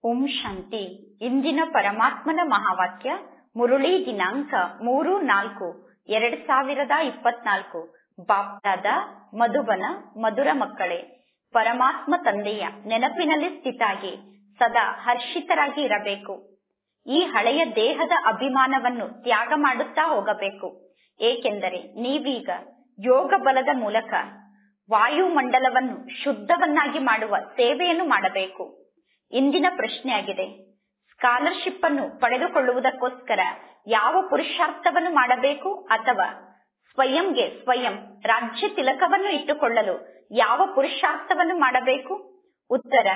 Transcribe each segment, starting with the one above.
ಓಂ ಶಾಂತಿ ಇಂದಿನ ಪರಮಾತ್ಮನ ಮಹಾವಾಕ್ಯ ಮುರುಳಿ ದಿನಾಂಕ ಮೂರು ನಾಲ್ಕು ಎರಡ್ ಸಾವಿರದ ಇಪ್ಪತ್ನಾಲ್ಕು ಬಾಪ್ದಾದ ಮಧುಬನ ಮಧುರ ಮಕ್ಕಳೇ ಪರಮಾತ್ಮ ತಂದೆಯ ನೆನಪಿನಲ್ಲಿ ಸ್ಥಿತಾಗಿ ಸದಾ ಹರ್ಷಿತರಾಗಿ ಇರಬೇಕು ಈ ಹಳೆಯ ದೇಹದ ಅಭಿಮಾನವನ್ನು ತ್ಯಾಗ ಮಾಡುತ್ತಾ ಹೋಗಬೇಕು ಏಕೆಂದರೆ ನೀವೀಗ ಯೋಗ ಬಲದ ಮೂಲಕ ವಾಯುಮಂಡಲವನ್ನು ಶುದ್ಧವನ್ನಾಗಿ ಮಾಡುವ ಸೇವೆಯನ್ನು ಮಾಡಬೇಕು ಇಂದಿನ ಪ್ರಶ್ನೆಯಾಗಿದೆ ಸ್ಕಾಲರ್ಶಿಪ್ ಅನ್ನು ಪಡೆದುಕೊಳ್ಳುವುದಕ್ಕೋಸ್ಕರ ಯಾವ ಪುರುಷಾರ್ಥವನ್ನು ಮಾಡಬೇಕು ಅಥವಾ ಸ್ವಯಂಗೆ ಸ್ವಯಂ ರಾಜ್ಯ ತಿಲಕವನ್ನು ಇಟ್ಟುಕೊಳ್ಳಲು ಯಾವ ಪುರುಷಾರ್ಥವನ್ನು ಮಾಡಬೇಕು ಉತ್ತರ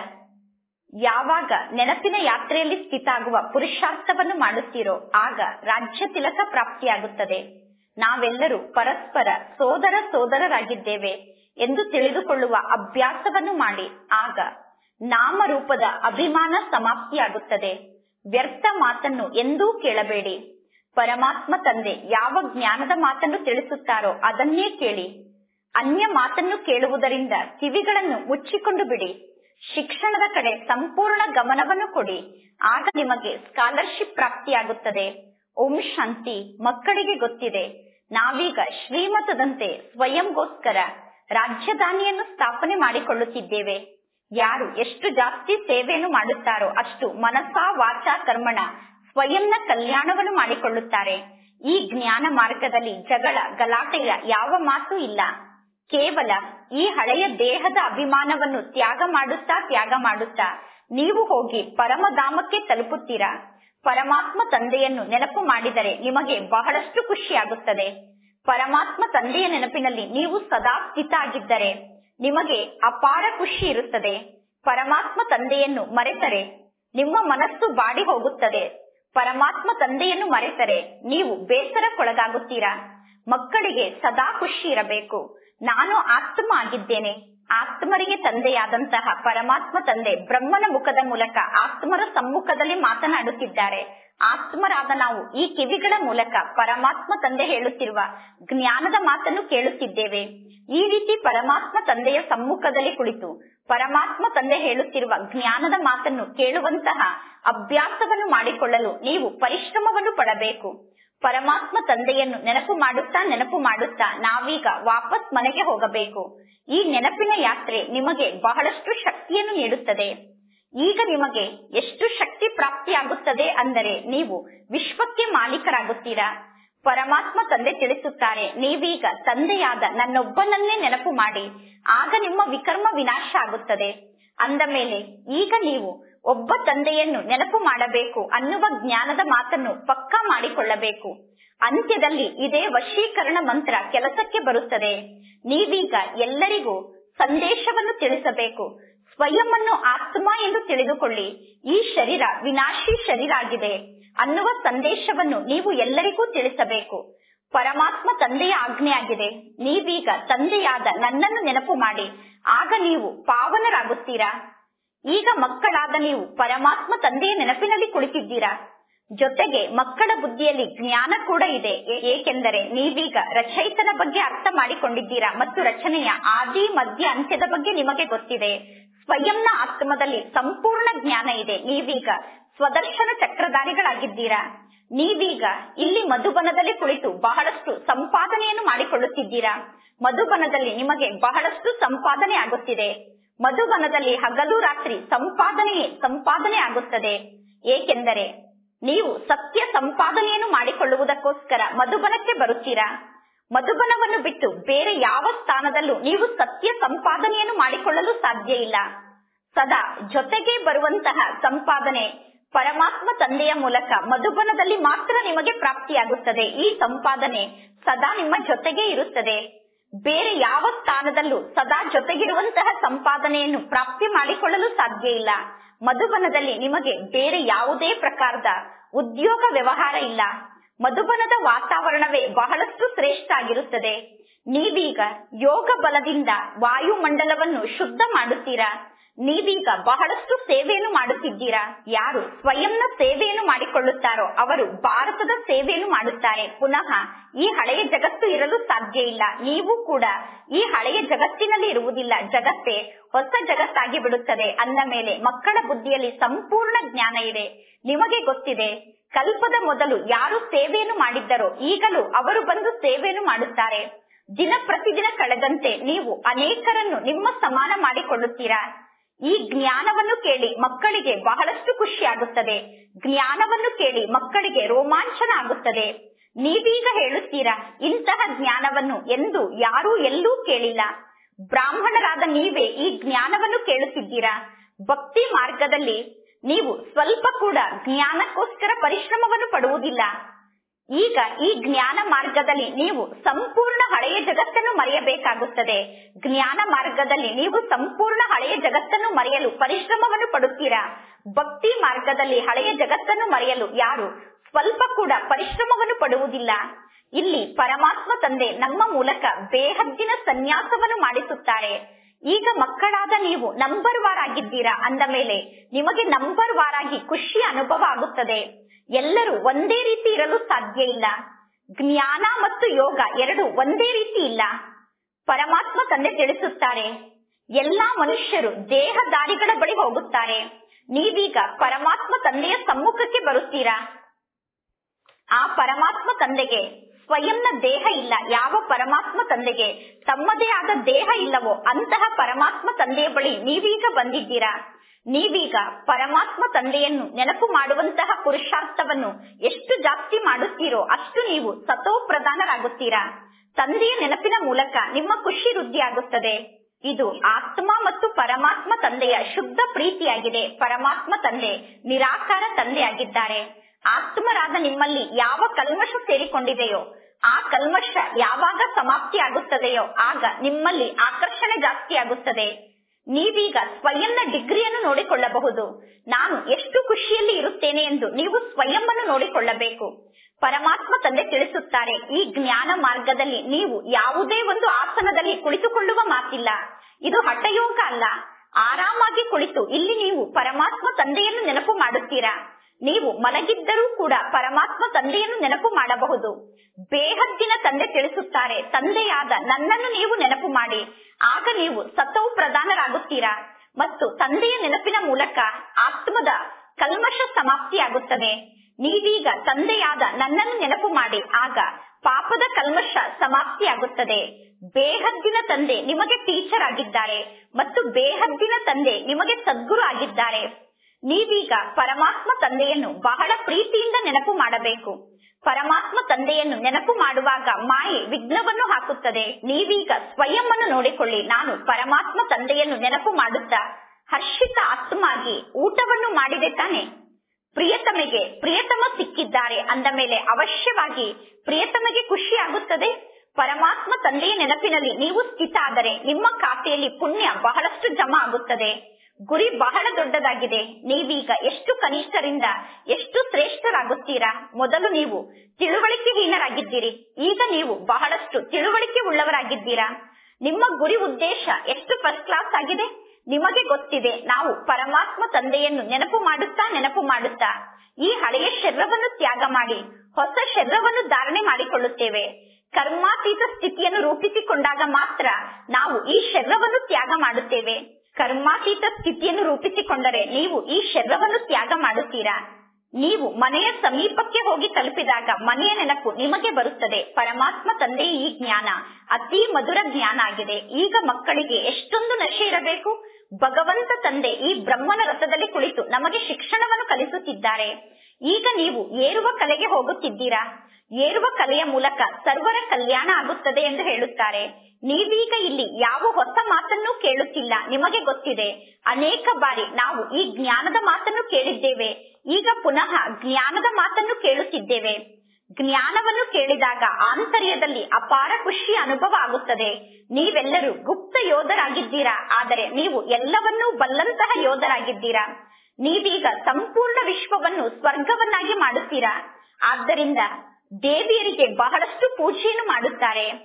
ಯಾವಾಗ ನೆನಪಿನ ಯಾತ್ರೆಯಲ್ಲಿ ಸ್ಥಿತಾಗುವ ಪುರುಷಾರ್ಥವನ್ನು ಮಾಡುತ್ತೀರೋ ಆಗ ರಾಜ್ಯ ತಿಲಕ ಪ್ರಾಪ್ತಿಯಾಗುತ್ತದೆ ನಾವೆಲ್ಲರೂ ಪರಸ್ಪರ ಸೋದರ ಸೋದರರಾಗಿದ್ದೇವೆ ಎಂದು ತಿಳಿದುಕೊಳ್ಳುವ ಅಭ್ಯಾಸವನ್ನು ಮಾಡಿ ಆಗ ನಾಮರೂಪದ ಅಭಿಮಾನ ಸಮಾಪ್ತಿಯಾಗುತ್ತದೆ ವ್ಯರ್ಥ ಮಾತನ್ನು ಎಂದೂ ಕೇಳಬೇಡಿ ಪರಮಾತ್ಮ ತಂದೆ ಯಾವ ಜ್ಞಾನದ ಮಾತನ್ನು ತಿಳಿಸುತ್ತಾರೋ ಅದನ್ನೇ ಕೇಳಿ ಅನ್ಯ ಮಾತನ್ನು ಕೇಳುವುದರಿಂದ ಕಿವಿಗಳನ್ನು ಮುಚ್ಚಿಕೊಂಡು ಬಿಡಿ ಶಿಕ್ಷಣದ ಕಡೆ ಸಂಪೂರ್ಣ ಗಮನವನ್ನು ಕೊಡಿ ಆಗ ನಿಮಗೆ ಸ್ಕಾಲರ್ಶಿಪ್ ಪ್ರಾಪ್ತಿಯಾಗುತ್ತದೆ ಓಂ ಶಾಂತಿ ಮಕ್ಕಳಿಗೆ ಗೊತ್ತಿದೆ ನಾವೀಗ ಶ್ರೀಮತದಂತೆ ಸ್ವಯಂಗೋಸ್ಕರ ರಾಜಧಾನಿಯನ್ನು ಸ್ಥಾಪನೆ ಮಾಡಿಕೊಳ್ಳುತ್ತಿದ್ದೇವೆ ಯಾರು ಎಷ್ಟು ಜಾಸ್ತಿ ಸೇವೆಯನ್ನು ಮಾಡುತ್ತಾರೋ ಅಷ್ಟು ಮನಸ್ಸಾ ವಾಚಾ ಕರ್ಮಣ ಸ್ವಯಂನ ಕಲ್ಯಾಣವನ್ನು ಮಾಡಿಕೊಳ್ಳುತ್ತಾರೆ ಈ ಜ್ಞಾನ ಮಾರ್ಗದಲ್ಲಿ ಜಗಳ ಗಲಾಟೆಯ ಯಾವ ಮಾತು ಇಲ್ಲ ಕೇವಲ ಈ ಹಳೆಯ ದೇಹದ ಅಭಿಮಾನವನ್ನು ತ್ಯಾಗ ಮಾಡುತ್ತಾ ತ್ಯಾಗ ಮಾಡುತ್ತಾ ನೀವು ಹೋಗಿ ಪರಮಧಾಮಕ್ಕೆ ತಲುಪುತ್ತೀರಾ ಪರಮಾತ್ಮ ತಂದೆಯನ್ನು ನೆನಪು ಮಾಡಿದರೆ ನಿಮಗೆ ಬಹಳಷ್ಟು ಖುಷಿಯಾಗುತ್ತದೆ ಪರಮಾತ್ಮ ತಂದೆಯ ನೆನಪಿನಲ್ಲಿ ನೀವು ಸದಾ ಸ್ಥಿತ ಆಗಿದ್ದರೆ ನಿಮಗೆ ಅಪಾರ ಖುಷಿ ಇರುತ್ತದೆ ಪರಮಾತ್ಮ ತಂದೆಯನ್ನು ಮರೆತರೆ ನಿಮ್ಮ ಮನಸ್ಸು ಬಾಡಿ ಹೋಗುತ್ತದೆ ಪರಮಾತ್ಮ ತಂದೆಯನ್ನು ಮರೆತರೆ ನೀವು ಬೇಸರಕ್ಕೊಳಗಾಗುತ್ತೀರಾ ಮಕ್ಕಳಿಗೆ ಸದಾ ಖುಷಿ ಇರಬೇಕು ನಾನು ಆತ್ಮ ಆಗಿದ್ದೇನೆ ಆತ್ಮರಿಗೆ ತಂದೆಯಾದಂತಹ ಪರಮಾತ್ಮ ತಂದೆ ಬ್ರಹ್ಮನ ಮುಖದ ಮೂಲಕ ಆತ್ಮರ ಸಮ್ಮುಖದಲ್ಲಿ ಮಾತನಾಡುತ್ತಿದ್ದಾರೆ ಆತ್ಮರಾದ ನಾವು ಈ ಕಿವಿಗಳ ಮೂಲಕ ಪರಮಾತ್ಮ ತಂದೆ ಹೇಳುತ್ತಿರುವ ಜ್ಞಾನದ ಮಾತನ್ನು ಕೇಳುತ್ತಿದ್ದೇವೆ ಈ ರೀತಿ ಪರಮಾತ್ಮ ತಂದೆಯ ಸಮ್ಮುಖದಲ್ಲಿ ಕುಳಿತು ಪರಮಾತ್ಮ ತಂದೆ ಹೇಳುತ್ತಿರುವ ಜ್ಞಾನದ ಮಾತನ್ನು ಕೇಳುವಂತಹ ಅಭ್ಯಾಸವನ್ನು ಮಾಡಿಕೊಳ್ಳಲು ನೀವು ಪರಿಶ್ರಮವನ್ನು ಪಡಬೇಕು ಪರಮಾತ್ಮ ತಂದೆಯನ್ನು ನೆನಪು ಮಾಡುತ್ತಾ ನೆನಪು ಮಾಡುತ್ತಾ ನಾವೀಗ ವಾಪಸ್ ಮನೆಗೆ ಹೋಗಬೇಕು ಈ ನೆನಪಿನ ಯಾತ್ರೆ ನಿಮಗೆ ಬಹಳಷ್ಟು ಶಕ್ತಿಯನ್ನು ನೀಡುತ್ತದೆ ಈಗ ನಿಮಗೆ ಎಷ್ಟು ಶಕ್ತಿ ಪ್ರಾಪ್ತಿಯಾಗುತ್ತದೆ ಅಂದರೆ ನೀವು ವಿಶ್ವಕ್ಕೆ ಮಾಲೀಕರಾಗುತ್ತೀರಾ ಪರಮಾತ್ಮ ತಂದೆ ತಿಳಿಸುತ್ತಾರೆ ನೀವೀಗ ತಂದೆಯಾದ ನನ್ನೊಬ್ಬನನ್ನೇ ನೆನಪು ಮಾಡಿ ಆಗ ನಿಮ್ಮ ವಿಕರ್ಮ ವಿನಾಶ ಆಗುತ್ತದೆ ಅಂದ ಮೇಲೆ ಈಗ ನೀವು ಒಬ್ಬ ತಂದೆಯನ್ನು ನೆನಪು ಮಾಡಬೇಕು ಅನ್ನುವ ಜ್ಞಾನದ ಮಾತನ್ನು ಪಕ್ಕಾ ಮಾಡಿಕೊಳ್ಳಬೇಕು ಅಂತ್ಯದಲ್ಲಿ ಇದೇ ವಶೀಕರಣ ಮಂತ್ರ ಕೆಲಸಕ್ಕೆ ಬರುತ್ತದೆ ನೀವೀಗ ಎಲ್ಲರಿಗೂ ಸಂದೇಶವನ್ನು ತಿಳಿಸಬೇಕು ಸ್ವಯಂವನ್ನು ಆತ್ಮ ಎಂದು ತಿಳಿದುಕೊಳ್ಳಿ ಈ ಶರೀರ ವಿನಾಶಿ ಶರೀರ ಆಗಿದೆ ಅನ್ನುವ ಸಂದೇಶವನ್ನು ನೀವು ಎಲ್ಲರಿಗೂ ತಿಳಿಸಬೇಕು ಪರಮಾತ್ಮ ತಂದೆಯ ಆಜ್ಞೆಯಾಗಿದೆ ನೀವೀಗ ತಂದೆಯಾದ ನನ್ನನ್ನು ನೆನಪು ಮಾಡಿ ಆಗ ನೀವು ಪಾವನರಾಗುತ್ತೀರಾ ಈಗ ಮಕ್ಕಳಾದ ನೀವು ಪರಮಾತ್ಮ ತಂದೆಯ ನೆನಪಿನಲ್ಲಿ ಕುಳಿತಿದ್ದೀರಾ ಜೊತೆಗೆ ಮಕ್ಕಳ ಬುದ್ಧಿಯಲ್ಲಿ ಜ್ಞಾನ ಕೂಡ ಇದೆ ಏಕೆಂದರೆ ನೀವೀಗ ರಚಯಿತನ ಬಗ್ಗೆ ಅರ್ಥ ಮಾಡಿಕೊಂಡಿದ್ದೀರಾ ಮತ್ತು ರಚನೆಯ ಆದಿ ಮಧ್ಯ ಅಂತ್ಯದ ಬಗ್ಗೆ ನಿಮಗೆ ಗೊತ್ತಿದೆ ಸ್ವಯಂನ ಆತ್ಮದಲ್ಲಿ ಸಂಪೂರ್ಣ ಜ್ಞಾನ ಇದೆ ನೀವೀಗ ಸ್ವದರ್ಶನ ಚಕ್ರಧಾರಿಗಳಾಗಿದ್ದೀರಾ ನೀವೀಗ ಇಲ್ಲಿ ಮಧುಬನದಲ್ಲಿ ಕುಳಿತು ಬಹಳಷ್ಟು ಸಂಪಾದನೆಯನ್ನು ಮಾಡಿಕೊಳ್ಳುತ್ತಿದ್ದೀರಾ ಮಧುಬನದಲ್ಲಿ ನಿಮಗೆ ಬಹಳಷ್ಟು ಸಂಪಾದನೆ ಆಗುತ್ತಿದೆ ಮಧುಬನದಲ್ಲಿ ಹಗಲು ರಾತ್ರಿ ಸಂಪಾದನೆಯೇ ಸಂಪಾದನೆ ಆಗುತ್ತದೆ ಏಕೆಂದರೆ ನೀವು ಸತ್ಯ ಸಂಪಾದನೆಯನ್ನು ಮಾಡಿಕೊಳ್ಳುವುದಕ್ಕೋಸ್ಕರ ಮಧುಬನಕ್ಕೆ ಬರುತ್ತೀರಾ ಮಧುಬನವನ್ನು ಬಿಟ್ಟು ಬೇರೆ ಯಾವ ಸ್ಥಾನದಲ್ಲೂ ನೀವು ಸತ್ಯ ಸಂಪಾದನೆಯನ್ನು ಮಾಡಿಕೊಳ್ಳಲು ಸಾಧ್ಯ ಇಲ್ಲ ಸದಾ ಜೊತೆಗೆ ಬರುವಂತಹ ಸಂಪಾದನೆ ಪರಮಾತ್ಮ ತಂದೆಯ ಮೂಲಕ ಮಧುಬನದಲ್ಲಿ ಮಾತ್ರ ನಿಮಗೆ ಪ್ರಾಪ್ತಿಯಾಗುತ್ತದೆ ಈ ಸಂಪಾದನೆ ಸದಾ ನಿಮ್ಮ ಜೊತೆಗೆ ಇರುತ್ತದೆ ಬೇರೆ ಯಾವ ಸ್ಥಾನದಲ್ಲೂ ಸದಾ ಜೊತೆಗಿರುವಂತಹ ಸಂಪಾದನೆಯನ್ನು ಪ್ರಾಪ್ತಿ ಮಾಡಿಕೊಳ್ಳಲು ಸಾಧ್ಯ ಇಲ್ಲ ಮಧುಬನದಲ್ಲಿ ನಿಮಗೆ ಬೇರೆ ಯಾವುದೇ ಪ್ರಕಾರದ ಉದ್ಯೋಗ ವ್ಯವಹಾರ ಇಲ್ಲ ಮಧುಬನದ ವಾತಾವರಣವೇ ಬಹಳಷ್ಟು ಶ್ರೇಷ್ಠ ಆಗಿರುತ್ತದೆ ನೀವೀಗ ಯೋಗ ಬಲದಿಂದ ವಾಯುಮಂಡಲವನ್ನು ಶುದ್ಧ ಮಾಡುತ್ತೀರಾ ನೀವೀಗ ಬಹಳಷ್ಟು ಸೇವೆಯನ್ನು ಮಾಡುತ್ತಿದ್ದೀರಾ ಯಾರು ಸ್ವಯಂನ ಸೇವೆಯನ್ನು ಮಾಡಿಕೊಳ್ಳುತ್ತಾರೋ ಅವರು ಭಾರತದ ಸೇವೆಯನ್ನು ಮಾಡುತ್ತಾರೆ ಪುನಃ ಈ ಹಳೆಯ ಜಗತ್ತು ಇರಲು ಸಾಧ್ಯ ಇಲ್ಲ ನೀವು ಕೂಡ ಈ ಹಳೆಯ ಜಗತ್ತಿನಲ್ಲಿ ಇರುವುದಿಲ್ಲ ಜಗತ್ತೇ ಹೊಸ ಜಗತ್ತಾಗಿ ಬಿಡುತ್ತದೆ ಅಂದ ಮೇಲೆ ಮಕ್ಕಳ ಬುದ್ಧಿಯಲ್ಲಿ ಸಂಪೂರ್ಣ ಜ್ಞಾನ ಇದೆ ನಿಮಗೆ ಗೊತ್ತಿದೆ ಕಲ್ಪದ ಮೊದಲು ಯಾರು ಸೇವೆಯನ್ನು ಮಾಡಿದ್ದರೋ ಈಗಲೂ ಅವರು ಬಂದು ಸೇವೆಯನ್ನು ಮಾಡುತ್ತಾರೆ ದಿನ ಪ್ರತಿದಿನ ಕಳೆದಂತೆ ನೀವು ಅನೇಕರನ್ನು ನಿಮ್ಮ ಸಮಾನ ಮಾಡಿಕೊಳ್ಳುತ್ತೀರಾ ಈ ಜ್ಞಾನವನ್ನು ಕೇಳಿ ಮಕ್ಕಳಿಗೆ ಬಹಳಷ್ಟು ಖುಷಿ ಆಗುತ್ತದೆ ಜ್ಞಾನವನ್ನು ಕೇಳಿ ಮಕ್ಕಳಿಗೆ ರೋಮಾಂಚನ ಆಗುತ್ತದೆ ನೀವೀಗ ಹೇಳುತ್ತೀರಾ ಇಂತಹ ಜ್ಞಾನವನ್ನು ಎಂದು ಯಾರೂ ಎಲ್ಲೂ ಕೇಳಿಲ್ಲ ಬ್ರಾಹ್ಮಣರಾದ ನೀವೇ ಈ ಜ್ಞಾನವನ್ನು ಕೇಳುತ್ತಿದ್ದೀರಾ ಭಕ್ತಿ ಮಾರ್ಗದಲ್ಲಿ ನೀವು ಸ್ವಲ್ಪ ಕೂಡ ಜ್ಞಾನಕ್ಕೋಸ್ಕರ ಪರಿಶ್ರಮವನ್ನು ಪಡುವುದಿಲ್ಲ ಈಗ ಈ ಜ್ಞಾನ ಮಾರ್ಗದಲ್ಲಿ ನೀವು ಸಂಪೂರ್ಣ ಹಳೆಯ ಜಗತ್ತನ್ನು ಮರೆಯಬೇಕಾಗುತ್ತದೆ ಜ್ಞಾನ ಮಾರ್ಗದಲ್ಲಿ ನೀವು ಸಂಪೂರ್ಣ ಹಳೆಯ ಜಗತ್ತನ್ನು ಮರೆಯಲು ಪರಿಶ್ರಮವನ್ನು ಪಡುತ್ತೀರಾ ಭಕ್ತಿ ಮಾರ್ಗದಲ್ಲಿ ಹಳೆಯ ಜಗತ್ತನ್ನು ಮರೆಯಲು ಯಾರು ಸ್ವಲ್ಪ ಕೂಡ ಪರಿಶ್ರಮವನ್ನು ಪಡುವುದಿಲ್ಲ ಇಲ್ಲಿ ಪರಮಾತ್ಮ ತಂದೆ ನಮ್ಮ ಮೂಲಕ ಬೇಹದ್ದಿನ ಸನ್ಯಾಸವನ್ನು ಮಾಡಿಸುತ್ತಾರೆ ಈಗ ಮಕ್ಕಳಾದ ನೀವು ನಂಬರ್ ವಾರ್ ಆಗಿದ್ದೀರಾ ಅಂದ ಮೇಲೆ ನಿಮಗೆ ನಂಬರ್ ವಾರ್ ಆಗಿ ಖುಷಿ ಅನುಭವ ಆಗುತ್ತದೆ ಎಲ್ಲರೂ ಒಂದೇ ರೀತಿ ಇರಲು ಸಾಧ್ಯ ಇಲ್ಲ ಜ್ಞಾನ ಮತ್ತು ಯೋಗ ಎರಡು ಒಂದೇ ರೀತಿ ಇಲ್ಲ ಪರಮಾತ್ಮ ತಂದೆ ತಿಳಿಸುತ್ತಾರೆ ಎಲ್ಲಾ ಮನುಷ್ಯರು ದೇಹದಾರಿಗಳ ಬಳಿ ಹೋಗುತ್ತಾರೆ ನೀವೀಗ ಪರಮಾತ್ಮ ತಂದೆಯ ಸಮ್ಮುಖಕ್ಕೆ ಬರುತ್ತೀರಾ ಆ ಪರಮಾತ್ಮ ತಂದೆಗೆ ಸ್ವಯಂನ ದೇಹ ಇಲ್ಲ ಯಾವ ಪರಮಾತ್ಮ ತಂದೆಗೆ ತಮ್ಮದೇ ಆದ ದೇಹ ಇಲ್ಲವೋ ಅಂತಹ ಪರಮಾತ್ಮ ತಂದೆಯ ಬಳಿ ನೀವೀಗ ಬಂದಿದ್ದೀರಾ ನೀವೀಗ ಪರಮಾತ್ಮ ತಂದೆಯನ್ನು ನೆನಪು ಮಾಡುವಂತಹ ಪುರುಷಾರ್ಥವನ್ನು ಎಷ್ಟು ಜಾಸ್ತಿ ಮಾಡುತ್ತೀರೋ ಅಷ್ಟು ನೀವು ಸತೋ ಪ್ರಧಾನರಾಗುತ್ತೀರಾ ತಂದೆಯ ನೆನಪಿನ ಮೂಲಕ ನಿಮ್ಮ ಖುಷಿ ವೃದ್ಧಿಯಾಗುತ್ತದೆ ಇದು ಆತ್ಮ ಮತ್ತು ಪರಮಾತ್ಮ ತಂದೆಯ ಶುದ್ಧ ಪ್ರೀತಿಯಾಗಿದೆ ಪರಮಾತ್ಮ ತಂದೆ ನಿರಾಕಾರ ತಂದೆಯಾಗಿದ್ದಾರೆ ಆತ್ಮರಾದ ನಿಮ್ಮಲ್ಲಿ ಯಾವ ಕಲ್ಮಶ ಸೇರಿಕೊಂಡಿದೆಯೋ ಆ ಕಲ್ಮಶ ಯಾವಾಗ ಸಮಾಪ್ತಿ ಆಗುತ್ತದೆಯೋ ಆಗ ನಿಮ್ಮಲ್ಲಿ ಆಕರ್ಷಣೆ ಜಾಸ್ತಿ ಆಗುತ್ತದೆ ನೀವೀಗ ಸ್ವಯಂನ ಡಿಗ್ರಿಯನ್ನು ನೋಡಿಕೊಳ್ಳಬಹುದು ನಾನು ಎಷ್ಟು ಖುಷಿಯಲ್ಲಿ ಇರುತ್ತೇನೆ ಎಂದು ನೀವು ಸ್ವಯಂವನ್ನು ನೋಡಿಕೊಳ್ಳಬೇಕು ಪರಮಾತ್ಮ ತಂದೆ ತಿಳಿಸುತ್ತಾರೆ ಈ ಜ್ಞಾನ ಮಾರ್ಗದಲ್ಲಿ ನೀವು ಯಾವುದೇ ಒಂದು ಆಸನದಲ್ಲಿ ಕುಳಿತುಕೊಳ್ಳುವ ಮಾತಿಲ್ಲ ಇದು ಹಠಯೋಗ ಅಲ್ಲ ಆರಾಮಾಗಿ ಕುಳಿತು ಇಲ್ಲಿ ನೀವು ಪರಮಾತ್ಮ ತಂದೆಯನ್ನು ನೆನಪು ಮಾಡುತ್ತೀರಾ ನೀವು ಮಲಗಿದ್ದರೂ ಕೂಡ ಪರಮಾತ್ಮ ತಂದೆಯನ್ನು ನೆನಪು ಮಾಡಬಹುದು ಬೇಹದ್ದಿನ ತಂದೆ ತಿಳಿಸುತ್ತಾರೆ ತಂದೆಯಾದ ನನ್ನನ್ನು ನೀವು ನೆನಪು ಮಾಡಿ ಆಗ ನೀವು ಸತವು ಪ್ರಧಾನರಾಗುತ್ತೀರಾ ಮತ್ತು ತಂದೆಯ ನೆನಪಿನ ಮೂಲಕ ಆತ್ಮದ ಕಲ್ಮಶ ಸಮಾಪ್ತಿಯಾಗುತ್ತದೆ ನೀವೀಗ ತಂದೆಯಾದ ನನ್ನನ್ನು ನೆನಪು ಮಾಡಿ ಆಗ ಪಾಪದ ಕಲ್ಮಶ ಸಮಾಪ್ತಿಯಾಗುತ್ತದೆ ಬೇಹದ್ದಿನ ತಂದೆ ನಿಮಗೆ ಟೀಚರ್ ಆಗಿದ್ದಾರೆ ಮತ್ತು ಬೇಹದ್ದಿನ ತಂದೆ ನಿಮಗೆ ಸದ್ಗುರು ಆಗಿದ್ದಾರೆ ನೀವೀಗ ಪರಮಾತ್ಮ ತಂದೆಯನ್ನು ಬಹಳ ಪ್ರೀತಿಯಿಂದ ನೆನಪು ಮಾಡಬೇಕು ಪರಮಾತ್ಮ ತಂದೆಯನ್ನು ನೆನಪು ಮಾಡುವಾಗ ಮಾಯೆ ವಿಘ್ನವನ್ನು ಹಾಕುತ್ತದೆ ನೀವೀಗ ಸ್ವಯಂ ಅನ್ನು ನೋಡಿಕೊಳ್ಳಿ ನಾನು ಪರಮಾತ್ಮ ತಂದೆಯನ್ನು ನೆನಪು ಮಾಡುತ್ತಾ ಹರ್ಷಿತ ಆತ್ಮಾಗಿ ಊಟವನ್ನು ಮಾಡಿದೆ ತಾನೆ ಪ್ರಿಯತಮೆಗೆ ಪ್ರಿಯತಮ ಸಿಕ್ಕಿದ್ದಾರೆ ಅಂದ ಮೇಲೆ ಅವಶ್ಯವಾಗಿ ಪ್ರಿಯತಮೆಗೆ ಖುಷಿ ಆಗುತ್ತದೆ ಪರಮಾತ್ಮ ತಂದೆಯ ನೆನಪಿನಲ್ಲಿ ನೀವು ಸ್ಥಿತ ಆದರೆ ನಿಮ್ಮ ಖಾತೆಯಲ್ಲಿ ಪುಣ್ಯ ಬಹಳಷ್ಟು ಜಮಾ ಆಗುತ್ತದೆ ಗುರಿ ಬಹಳ ದೊಡ್ಡದಾಗಿದೆ ನೀವೀಗ ಎಷ್ಟು ಕನಿಷ್ಠರಿಂದ ಎಷ್ಟು ಶ್ರೇಷ್ಠರಾಗುತ್ತೀರಾ ಮೊದಲು ನೀವು ತಿಳುವಳಿಕೆಹೀನರಾಗಿದ್ದೀರಿ ಈಗ ನೀವು ಬಹಳಷ್ಟು ತಿಳುವಳಿಕೆ ಉಳ್ಳವರಾಗಿದ್ದೀರಾ ನಿಮ್ಮ ಗುರಿ ಉದ್ದೇಶ ಎಷ್ಟು ಫಸ್ಟ್ ಕ್ಲಾಸ್ ಆಗಿದೆ ನಿಮಗೆ ಗೊತ್ತಿದೆ ನಾವು ಪರಮಾತ್ಮ ತಂದೆಯನ್ನು ನೆನಪು ಮಾಡುತ್ತಾ ನೆನಪು ಮಾಡುತ್ತಾ ಈ ಹಳೆಯ ಶರೀರವನ್ನು ತ್ಯಾಗ ಮಾಡಿ ಹೊಸ ಶರೀರವನ್ನು ಧಾರಣೆ ಮಾಡಿಕೊಳ್ಳುತ್ತೇವೆ ಕರ್ಮಾತೀತ ಸ್ಥಿತಿಯನ್ನು ರೂಪಿಸಿಕೊಂಡಾಗ ಮಾತ್ರ ನಾವು ಈ ಶರೀರವನ್ನು ತ್ಯಾಗ ಮಾಡುತ್ತೇವೆ ಕರ್ಮಾತೀತ ಸ್ಥಿತಿಯನ್ನು ರೂಪಿಸಿಕೊಂಡರೆ ನೀವು ಈ ಶರೀರವನ್ನು ತ್ಯಾಗ ಮಾಡುತ್ತೀರಾ ನೀವು ಮನೆಯ ಸಮೀಪಕ್ಕೆ ಹೋಗಿ ತಲುಪಿದಾಗ ಮನೆಯ ನೆನಪು ನಿಮಗೆ ಬರುತ್ತದೆ ಪರಮಾತ್ಮ ತಂದೆಯ ಈ ಜ್ಞಾನ ಅತಿ ಮಧುರ ಜ್ಞಾನ ಆಗಿದೆ ಈಗ ಮಕ್ಕಳಿಗೆ ಎಷ್ಟೊಂದು ನಶೆ ಇರಬೇಕು ಭಗವಂತ ತಂದೆ ಈ ಬ್ರಹ್ಮನ ರಥದಲ್ಲಿ ಕುಳಿತು ನಮಗೆ ಶಿಕ್ಷಣವನ್ನು ಕಲಿಸುತ್ತಿದ್ದಾರೆ ಈಗ ನೀವು ಏರುವ ಕಲೆಗೆ ಹೋಗುತ್ತಿದ್ದೀರಾ ಏರುವ ಕಲೆಯ ಮೂಲಕ ಸರ್ವರ ಕಲ್ಯಾಣ ಆಗುತ್ತದೆ ಎಂದು ಹೇಳುತ್ತಾರೆ ನೀವೀಗ ಇಲ್ಲಿ ಯಾವ ಹೊಸ ಮಾತನ್ನು ಕೇಳುತ್ತಿಲ್ಲ ನಿಮಗೆ ಗೊತ್ತಿದೆ ಅನೇಕ ಬಾರಿ ನಾವು ಈ ಜ್ಞಾನದ ಮಾತನ್ನು ಕೇಳಿದ್ದೇವೆ ಈಗ ಪುನಃ ಜ್ಞಾನದ ಮಾತನ್ನು ಕೇಳುತ್ತಿದ್ದೇವೆ ಜ್ಞಾನವನ್ನು ಕೇಳಿದಾಗ ಆಂತರ್ಯದಲ್ಲಿ ಅಪಾರ ಖುಷಿ ಅನುಭವ ಆಗುತ್ತದೆ ನೀವೆಲ್ಲರೂ ಗುಪ್ತ ಯೋಧರಾಗಿದ್ದೀರಾ ಆದರೆ ನೀವು ಎಲ್ಲವನ್ನೂ ಬಲ್ಲಂತಹ ಯೋಧರಾಗಿದ್ದೀರಾ ನೀವೀಗ ಸಂಪೂರ್ಣ ವಿಶ್ವವನ್ನು ಸ್ವರ್ಗವನ್ನಾಗಿ ಮಾಡುತ್ತೀರಾ ಆದ್ದರಿಂದ ದೇವಿಯರಿಗೆ ಬಹಳಷ್ಟು ಪೂಜೆಯನ್ನು ಮಾಡುತ್ತಾರೆ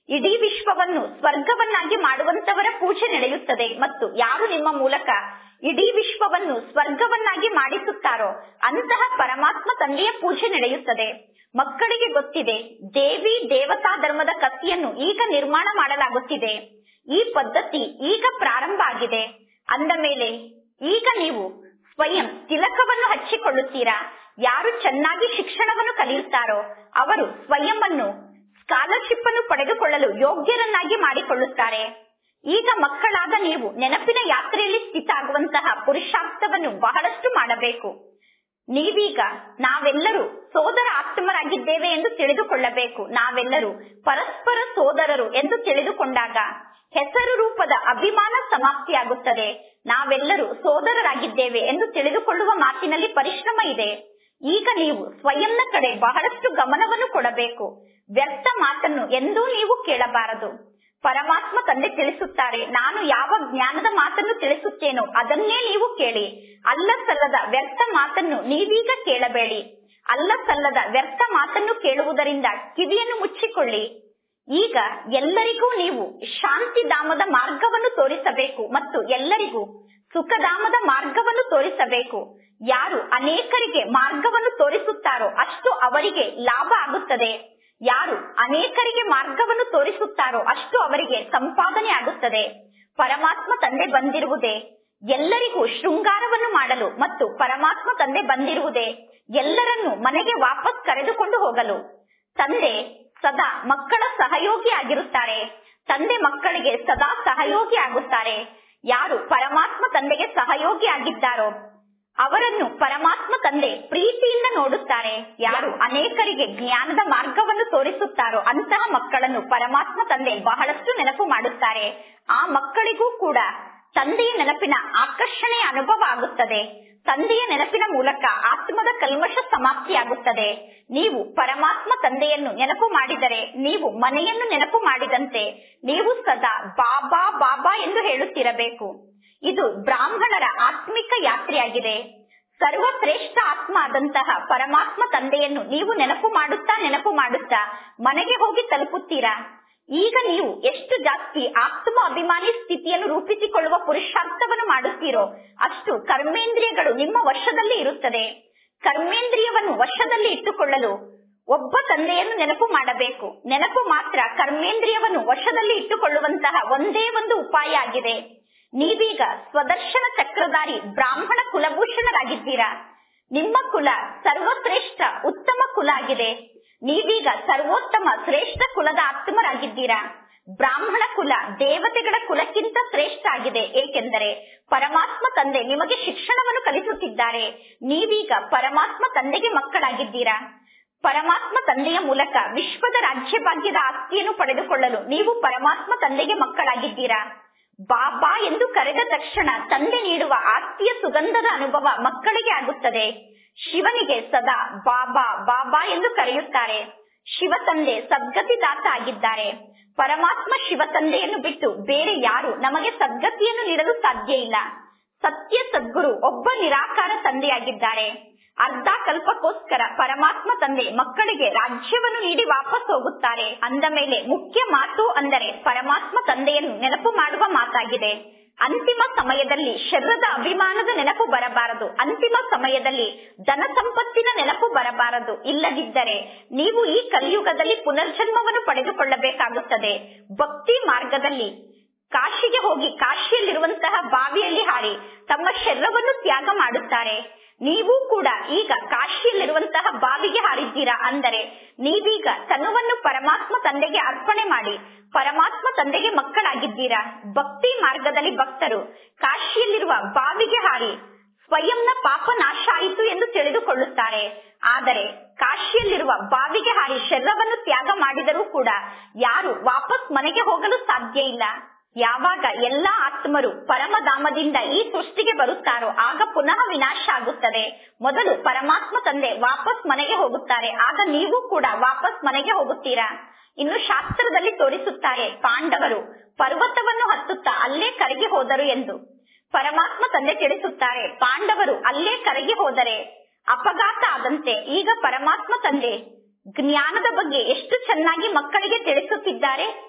ಇಡೀ ವಿಶ್ವವನ್ನು ಸ್ವರ್ಗವನ್ನಾಗಿ ಮಾಡುವಂತವರ ಪೂಜೆ ನಡೆಯುತ್ತದೆ ಮತ್ತು ಯಾರು ನಿಮ್ಮ ಮೂಲಕ ಇಡೀ ವಿಶ್ವವನ್ನು ಸ್ವರ್ಗವನ್ನಾಗಿ ಮಾಡಿಸುತ್ತಾರೋ ಅಂತಹ ಪರಮಾತ್ಮ ತಂದೆಯ ಪೂಜೆ ನಡೆಯುತ್ತದೆ ಮಕ್ಕಳಿಗೆ ಗೊತ್ತಿದೆ ದೇವಿ ದೇವತಾ ಧರ್ಮದ ಕತ್ತಿಯನ್ನು ಈಗ ನಿರ್ಮಾಣ ಮಾಡಲಾಗುತ್ತಿದೆ ಈ ಪದ್ಧತಿ ಈಗ ಪ್ರಾರಂಭ ಆಗಿದೆ ಅಂದ ಮೇಲೆ ಈಗ ನೀವು ಸ್ವಯಂ ತಿಲಕವನ್ನು ಹಚ್ಚಿಕೊಳ್ಳುತ್ತೀರಾ ಯಾರು ಚೆನ್ನಾಗಿ ಶಿಕ್ಷಣವನ್ನು ಕಲಿಯುತ್ತಾರೋ ಅವರು ಸ್ವಯಂ ಅನ್ನು ಸ್ಕಾಲರ್ಶಿಪ್ ಅನ್ನು ಪಡೆದುಕೊಳ್ಳಲು ಯೋಗ್ಯರನ್ನಾಗಿ ಮಾಡಿಕೊಳ್ಳುತ್ತಾರೆ ಈಗ ಮಕ್ಕಳಾದ ನೀವು ನೆನಪಿನ ಯಾತ್ರೆಯಲ್ಲಿ ಸ್ಥಿತ ಆಗುವಂತಹ ಪುರುಷಾರ್ಥವನ್ನು ಬಹಳಷ್ಟು ಮಾಡಬೇಕು ನೀವೀಗ ನಾವೆಲ್ಲರೂ ಸೋದರ ಆತ್ಮರಾಗಿದ್ದೇವೆ ಎಂದು ತಿಳಿದುಕೊಳ್ಳಬೇಕು ನಾವೆಲ್ಲರೂ ಪರಸ್ಪರ ಸೋದರರು ಎಂದು ತಿಳಿದುಕೊಂಡಾಗ ಹೆಸರು ರೂಪದ ಅಭಿಮಾನ ಸಮಾಪ್ತಿಯಾಗುತ್ತದೆ ನಾವೆಲ್ಲರೂ ಸೋದರರಾಗಿದ್ದೇವೆ ಎಂದು ತಿಳಿದುಕೊಳ್ಳುವ ಮಾತಿನಲ್ಲಿ ಪರಿಶ್ರಮ ಇದೆ ಈಗ ನೀವು ಸ್ವಯಂನ ಕಡೆ ಬಹಳಷ್ಟು ಗಮನವನ್ನು ಕೊಡಬೇಕು ವ್ಯರ್ಥ ಮಾತನ್ನು ಎಂದೂ ನೀವು ಕೇಳಬಾರದು ಪರಮಾತ್ಮ ತಂದೆ ತಿಳಿಸುತ್ತಾರೆ ನಾನು ಯಾವ ಜ್ಞಾನದ ಮಾತನ್ನು ತಿಳಿಸುತ್ತೇನೋ ಅದನ್ನೇ ನೀವು ಕೇಳಿ ಅಲ್ಲ ಸಲ್ಲದ ವ್ಯರ್ಥ ಮಾತನ್ನು ನೀವೀಗ ಕೇಳಬೇಡಿ ಅಲ್ಲ ಸಲ್ಲದ ವ್ಯರ್ಥ ಮಾತನ್ನು ಕೇಳುವುದರಿಂದ ಕಿವಿಯನ್ನು ಮುಚ್ಚಿಕೊಳ್ಳಿ ಈಗ ಎಲ್ಲರಿಗೂ ನೀವು ಶಾಂತಿಧಾಮದ ಮಾರ್ಗವನ್ನು ತೋರಿಸಬೇಕು ಮತ್ತು ಎಲ್ಲರಿಗೂ ಸುಖಧಾಮದ ಮಾರ್ಗವನ್ನು ತೋರಿಸಬೇಕು ಯಾರು ಅನೇಕರಿಗೆ ಮಾರ್ಗವನ್ನು ತೋರಿಸುತ್ತಾರೋ ಅಷ್ಟು ಅವರಿಗೆ ಲಾಭ ಆಗುತ್ತದೆ ಯಾರು ಅನೇಕರಿಗೆ ಮಾರ್ಗವನ್ನು ತೋರಿಸುತ್ತಾರೋ ಅಷ್ಟು ಅವರಿಗೆ ಸಂಪಾದನೆ ಆಗುತ್ತದೆ ಪರಮಾತ್ಮ ತಂದೆ ಬಂದಿರುವುದೇ ಎಲ್ಲರಿಗೂ ಶೃಂಗಾರವನ್ನು ಮಾಡಲು ಮತ್ತು ಪರಮಾತ್ಮ ತಂದೆ ಬಂದಿರುವುದೇ ಎಲ್ಲರನ್ನು ಮನೆಗೆ ವಾಪಸ್ ಕರೆದುಕೊಂಡು ಹೋಗಲು ತಂದೆ ಸದಾ ಮಕ್ಕಳ ಸಹಯೋಗಿ ಆಗಿರುತ್ತಾರೆ ತಂದೆ ಮಕ್ಕಳಿಗೆ ಸದಾ ಸಹಯೋಗಿ ಆಗುತ್ತಾರೆ ಯಾರು ಪರಮಾತ್ಮ ತಂದೆಗೆ ಸಹಯೋಗಿ ಆಗಿದ್ದಾರೋ ಅವರನ್ನು ಪರಮಾತ್ಮ ತಂದೆ ಪ್ರೀತಿಯಿಂದ ನೋಡುತ್ತಾರೆ ಯಾರು ಅನೇಕರಿಗೆ ಜ್ಞಾನದ ಮಾರ್ಗವನ್ನು ತೋರಿಸುತ್ತಾರೋ ಅಂತಹ ಮಕ್ಕಳನ್ನು ಪರಮಾತ್ಮ ತಂದೆ ಬಹಳಷ್ಟು ನೆನಪು ಮಾಡುತ್ತಾರೆ ಆ ಮಕ್ಕಳಿಗೂ ಕೂಡ ತಂದೆಯ ನೆನಪಿನ ಆಕರ್ಷಣೆಯ ಅನುಭವ ಆಗುತ್ತದೆ ತಂದೆಯ ನೆನಪಿನ ಮೂಲಕ ಆತ್ಮದ ಕಲ್ಮಶ ಸಮಾಪ್ತಿಯಾಗುತ್ತದೆ ನೀವು ಪರಮಾತ್ಮ ತಂದೆಯನ್ನು ನೆನಪು ಮಾಡಿದರೆ ನೀವು ಮನೆಯನ್ನು ನೆನಪು ಮಾಡಿದಂತೆ ನೀವು ಸದಾ ಬಾಬಾ ಬಾಬಾ ಎಂದು ಹೇಳುತ್ತಿರಬೇಕು ಇದು ಬ್ರಾಹ್ಮಣರ ಆತ್ಮಿಕ ಯಾತ್ರೆಯಾಗಿದೆ ಸರ್ವಶ್ರೇಷ್ಠ ಆತ್ಮ ಆದಂತಹ ಪರಮಾತ್ಮ ತಂದೆಯನ್ನು ನೀವು ನೆನಪು ಮಾಡುತ್ತಾ ನೆನಪು ಮಾಡುತ್ತಾ ಮನೆಗೆ ಹೋಗಿ ತಲುಪುತ್ತೀರಾ ಈಗ ನೀವು ಎಷ್ಟು ಜಾಸ್ತಿ ಆತ್ಮ ಅಭಿಮಾನಿ ಸ್ಥಿತಿಯನ್ನು ರೂಪಿಸಿಕೊಳ್ಳುವ ಪುರುಷಾರ್ಥವನ್ನು ಮಾಡುತ್ತೀರೋ ಅಷ್ಟು ಕರ್ಮೇಂದ್ರಿಯಗಳು ನಿಮ್ಮ ವಶದಲ್ಲಿ ಇರುತ್ತದೆ ಕರ್ಮೇಂದ್ರಿಯವನ್ನು ವಶದಲ್ಲಿ ಇಟ್ಟುಕೊಳ್ಳಲು ಒಬ್ಬ ತಂದೆಯನ್ನು ನೆನಪು ಮಾಡಬೇಕು ನೆನಪು ಮಾತ್ರ ಕರ್ಮೇಂದ್ರಿಯವನ್ನು ವಶದಲ್ಲಿ ಇಟ್ಟುಕೊಳ್ಳುವಂತಹ ಒಂದೇ ಒಂದು ಉಪಾಯ ಆಗಿದೆ ನೀವೀಗ ಸ್ವದರ್ಶನ ಚಕ್ರಧಾರಿ ಬ್ರಾಹ್ಮಣ ಕುಲಭೂಷಣರಾಗಿದ್ದೀರಾ ನಿಮ್ಮ ಕುಲ ಸರ್ವಶ್ರೇಷ್ಠ ಉತ್ತಮ ಕುಲ ಆಗಿದೆ ನೀವೀಗ ಸರ್ವೋತ್ತಮ ಶ್ರೇಷ್ಠ ಕುಲದ ಆತ್ಮರಾಗಿದ್ದೀರಾ ಬ್ರಾಹ್ಮಣ ಕುಲ ದೇವತೆಗಳ ಕುಲಕ್ಕಿಂತ ಶ್ರೇಷ್ಠ ಆಗಿದೆ ಏಕೆಂದರೆ ಪರಮಾತ್ಮ ತಂದೆ ನಿಮಗೆ ಶಿಕ್ಷಣವನ್ನು ಕಲಿಸುತ್ತಿದ್ದಾರೆ ನೀವೀಗ ಪರಮಾತ್ಮ ತಂದೆಗೆ ಮಕ್ಕಳಾಗಿದ್ದೀರಾ ಪರಮಾತ್ಮ ತಂದೆಯ ಮೂಲಕ ವಿಶ್ವದ ರಾಜ್ಯ ಭಾಗ್ಯದ ಆಸ್ತಿಯನ್ನು ಪಡೆದುಕೊಳ್ಳಲು ನೀವು ಪರಮಾತ್ಮ ತಂದೆಗೆ ಮಕ್ಕಳಾಗಿದ್ದೀರಾ ಬಾಬಾ ಎಂದು ಕರೆದ ತಕ್ಷಣ ತಂದೆ ನೀಡುವ ಆಸ್ತಿಯ ಸುಗಂಧದ ಅನುಭವ ಮಕ್ಕಳಿಗೆ ಆಗುತ್ತದೆ ಶಿವನಿಗೆ ಸದಾ ಬಾಬಾ ಬಾಬಾ ಎಂದು ಕರೆಯುತ್ತಾರೆ ಶಿವ ತಂದೆ ಸದ್ಗತಿದಾತ ಆಗಿದ್ದಾರೆ ಪರಮಾತ್ಮ ಶಿವ ತಂದೆಯನ್ನು ಬಿಟ್ಟು ಬೇರೆ ಯಾರು ನಮಗೆ ಸದ್ಗತಿಯನ್ನು ನೀಡಲು ಸಾಧ್ಯ ಇಲ್ಲ ಸತ್ಯ ಸದ್ಗುರು ಒಬ್ಬ ನಿರಾಕಾರ ತಂದೆಯಾಗಿದ್ದಾರೆ ಅರ್ಧ ಕಲ್ಪಕ್ಕೋಸ್ಕರ ಪರಮಾತ್ಮ ತಂದೆ ಮಕ್ಕಳಿಗೆ ರಾಜ್ಯವನ್ನು ನೀಡಿ ವಾಪಸ್ ಹೋಗುತ್ತಾರೆ ಅಂದ ಮೇಲೆ ಮುಖ್ಯ ಮಾತು ಅಂದರೆ ಪರಮಾತ್ಮ ತಂದೆಯನ್ನು ನೆನಪು ಮಾಡುವ ಮಾತಾಗಿದೆ ಅಂತಿಮ ಸಮಯದಲ್ಲಿ ಶರೀರದ ಅಭಿಮಾನದ ನೆನಪು ಬರಬಾರದು ಅಂತಿಮ ಸಮಯದಲ್ಲಿ ಧನ ಸಂಪತ್ತಿನ ನೆನಪು ಬರಬಾರದು ಇಲ್ಲದಿದ್ದರೆ ನೀವು ಈ ಕಲಿಯುಗದಲ್ಲಿ ಪುನರ್ಜನ್ಮವನ್ನು ಪಡೆದುಕೊಳ್ಳಬೇಕಾಗುತ್ತದೆ ಭಕ್ತಿ ಮಾರ್ಗದಲ್ಲಿ ಕಾಶಿಗೆ ಹೋಗಿ ಕಾಶಿಯಲ್ಲಿರುವಂತಹ ಬಾವಿಯಲ್ಲಿ ಹಾರಿ ತಮ್ಮ ಶರೀರವನ್ನು ತ್ಯಾಗ ಮಾಡುತ್ತಾರೆ ನೀವು ಕೂಡ ಈಗ ಕಾಶಿಯಲ್ಲಿರುವಂತಹ ಬಾವಿಗೆ ಹಾರಿದ್ದೀರಾ ಅಂದರೆ ನೀವೀಗ ತನುವನ್ನು ಪರಮಾತ್ಮ ತಂದೆಗೆ ಅರ್ಪಣೆ ಮಾಡಿ ಪರಮಾತ್ಮ ತಂದೆಗೆ ಮಕ್ಕಳಾಗಿದ್ದೀರಾ ಭಕ್ತಿ ಮಾರ್ಗದಲ್ಲಿ ಭಕ್ತರು ಕಾಶಿಯಲ್ಲಿರುವ ಬಾವಿಗೆ ಹಾರಿ ಸ್ವಯಂನ ಪಾಪ ನಾಶ ಆಯಿತು ಎಂದು ತಿಳಿದುಕೊಳ್ಳುತ್ತಾರೆ ಆದರೆ ಕಾಶಿಯಲ್ಲಿರುವ ಬಾವಿಗೆ ಹಾರಿ ಶರೀರವನ್ನು ತ್ಯಾಗ ಮಾಡಿದರೂ ಕೂಡ ಯಾರು ವಾಪಸ್ ಮನೆಗೆ ಹೋಗಲು ಸಾಧ್ಯ ಇಲ್ಲ ಯಾವಾಗ ಎಲ್ಲಾ ಆತ್ಮರು ಪರಮಧಾಮದಿಂದ ಈ ಸೃಷ್ಟಿಗೆ ಬರುತ್ತಾರೋ ಆಗ ಪುನಃ ವಿನಾಶ ಆಗುತ್ತದೆ ಮೊದಲು ಪರಮಾತ್ಮ ತಂದೆ ವಾಪಸ್ ಮನೆಗೆ ಹೋಗುತ್ತಾರೆ ಆಗ ನೀವು ಕೂಡ ವಾಪಸ್ ಮನೆಗೆ ಹೋಗುತ್ತೀರಾ ಇನ್ನು ಶಾಸ್ತ್ರದಲ್ಲಿ ತೋರಿಸುತ್ತಾರೆ ಪಾಂಡವರು ಪರ್ವತವನ್ನು ಹತ್ತುತ್ತಾ ಅಲ್ಲೇ ಕರಗಿ ಹೋದರು ಎಂದು ಪರಮಾತ್ಮ ತಂದೆ ತಿಳಿಸುತ್ತಾರೆ ಪಾಂಡವರು ಅಲ್ಲೇ ಕರಗಿ ಹೋದರೆ ಅಪಘಾತ ಆದಂತೆ ಈಗ ಪರಮಾತ್ಮ ತಂದೆ ಜ್ಞಾನದ ಬಗ್ಗೆ ಎಷ್ಟು ಚೆನ್ನಾಗಿ ಮಕ್ಕಳಿಗೆ ತಿಳಿಸುತ್ತಿದ್ದಾರೆ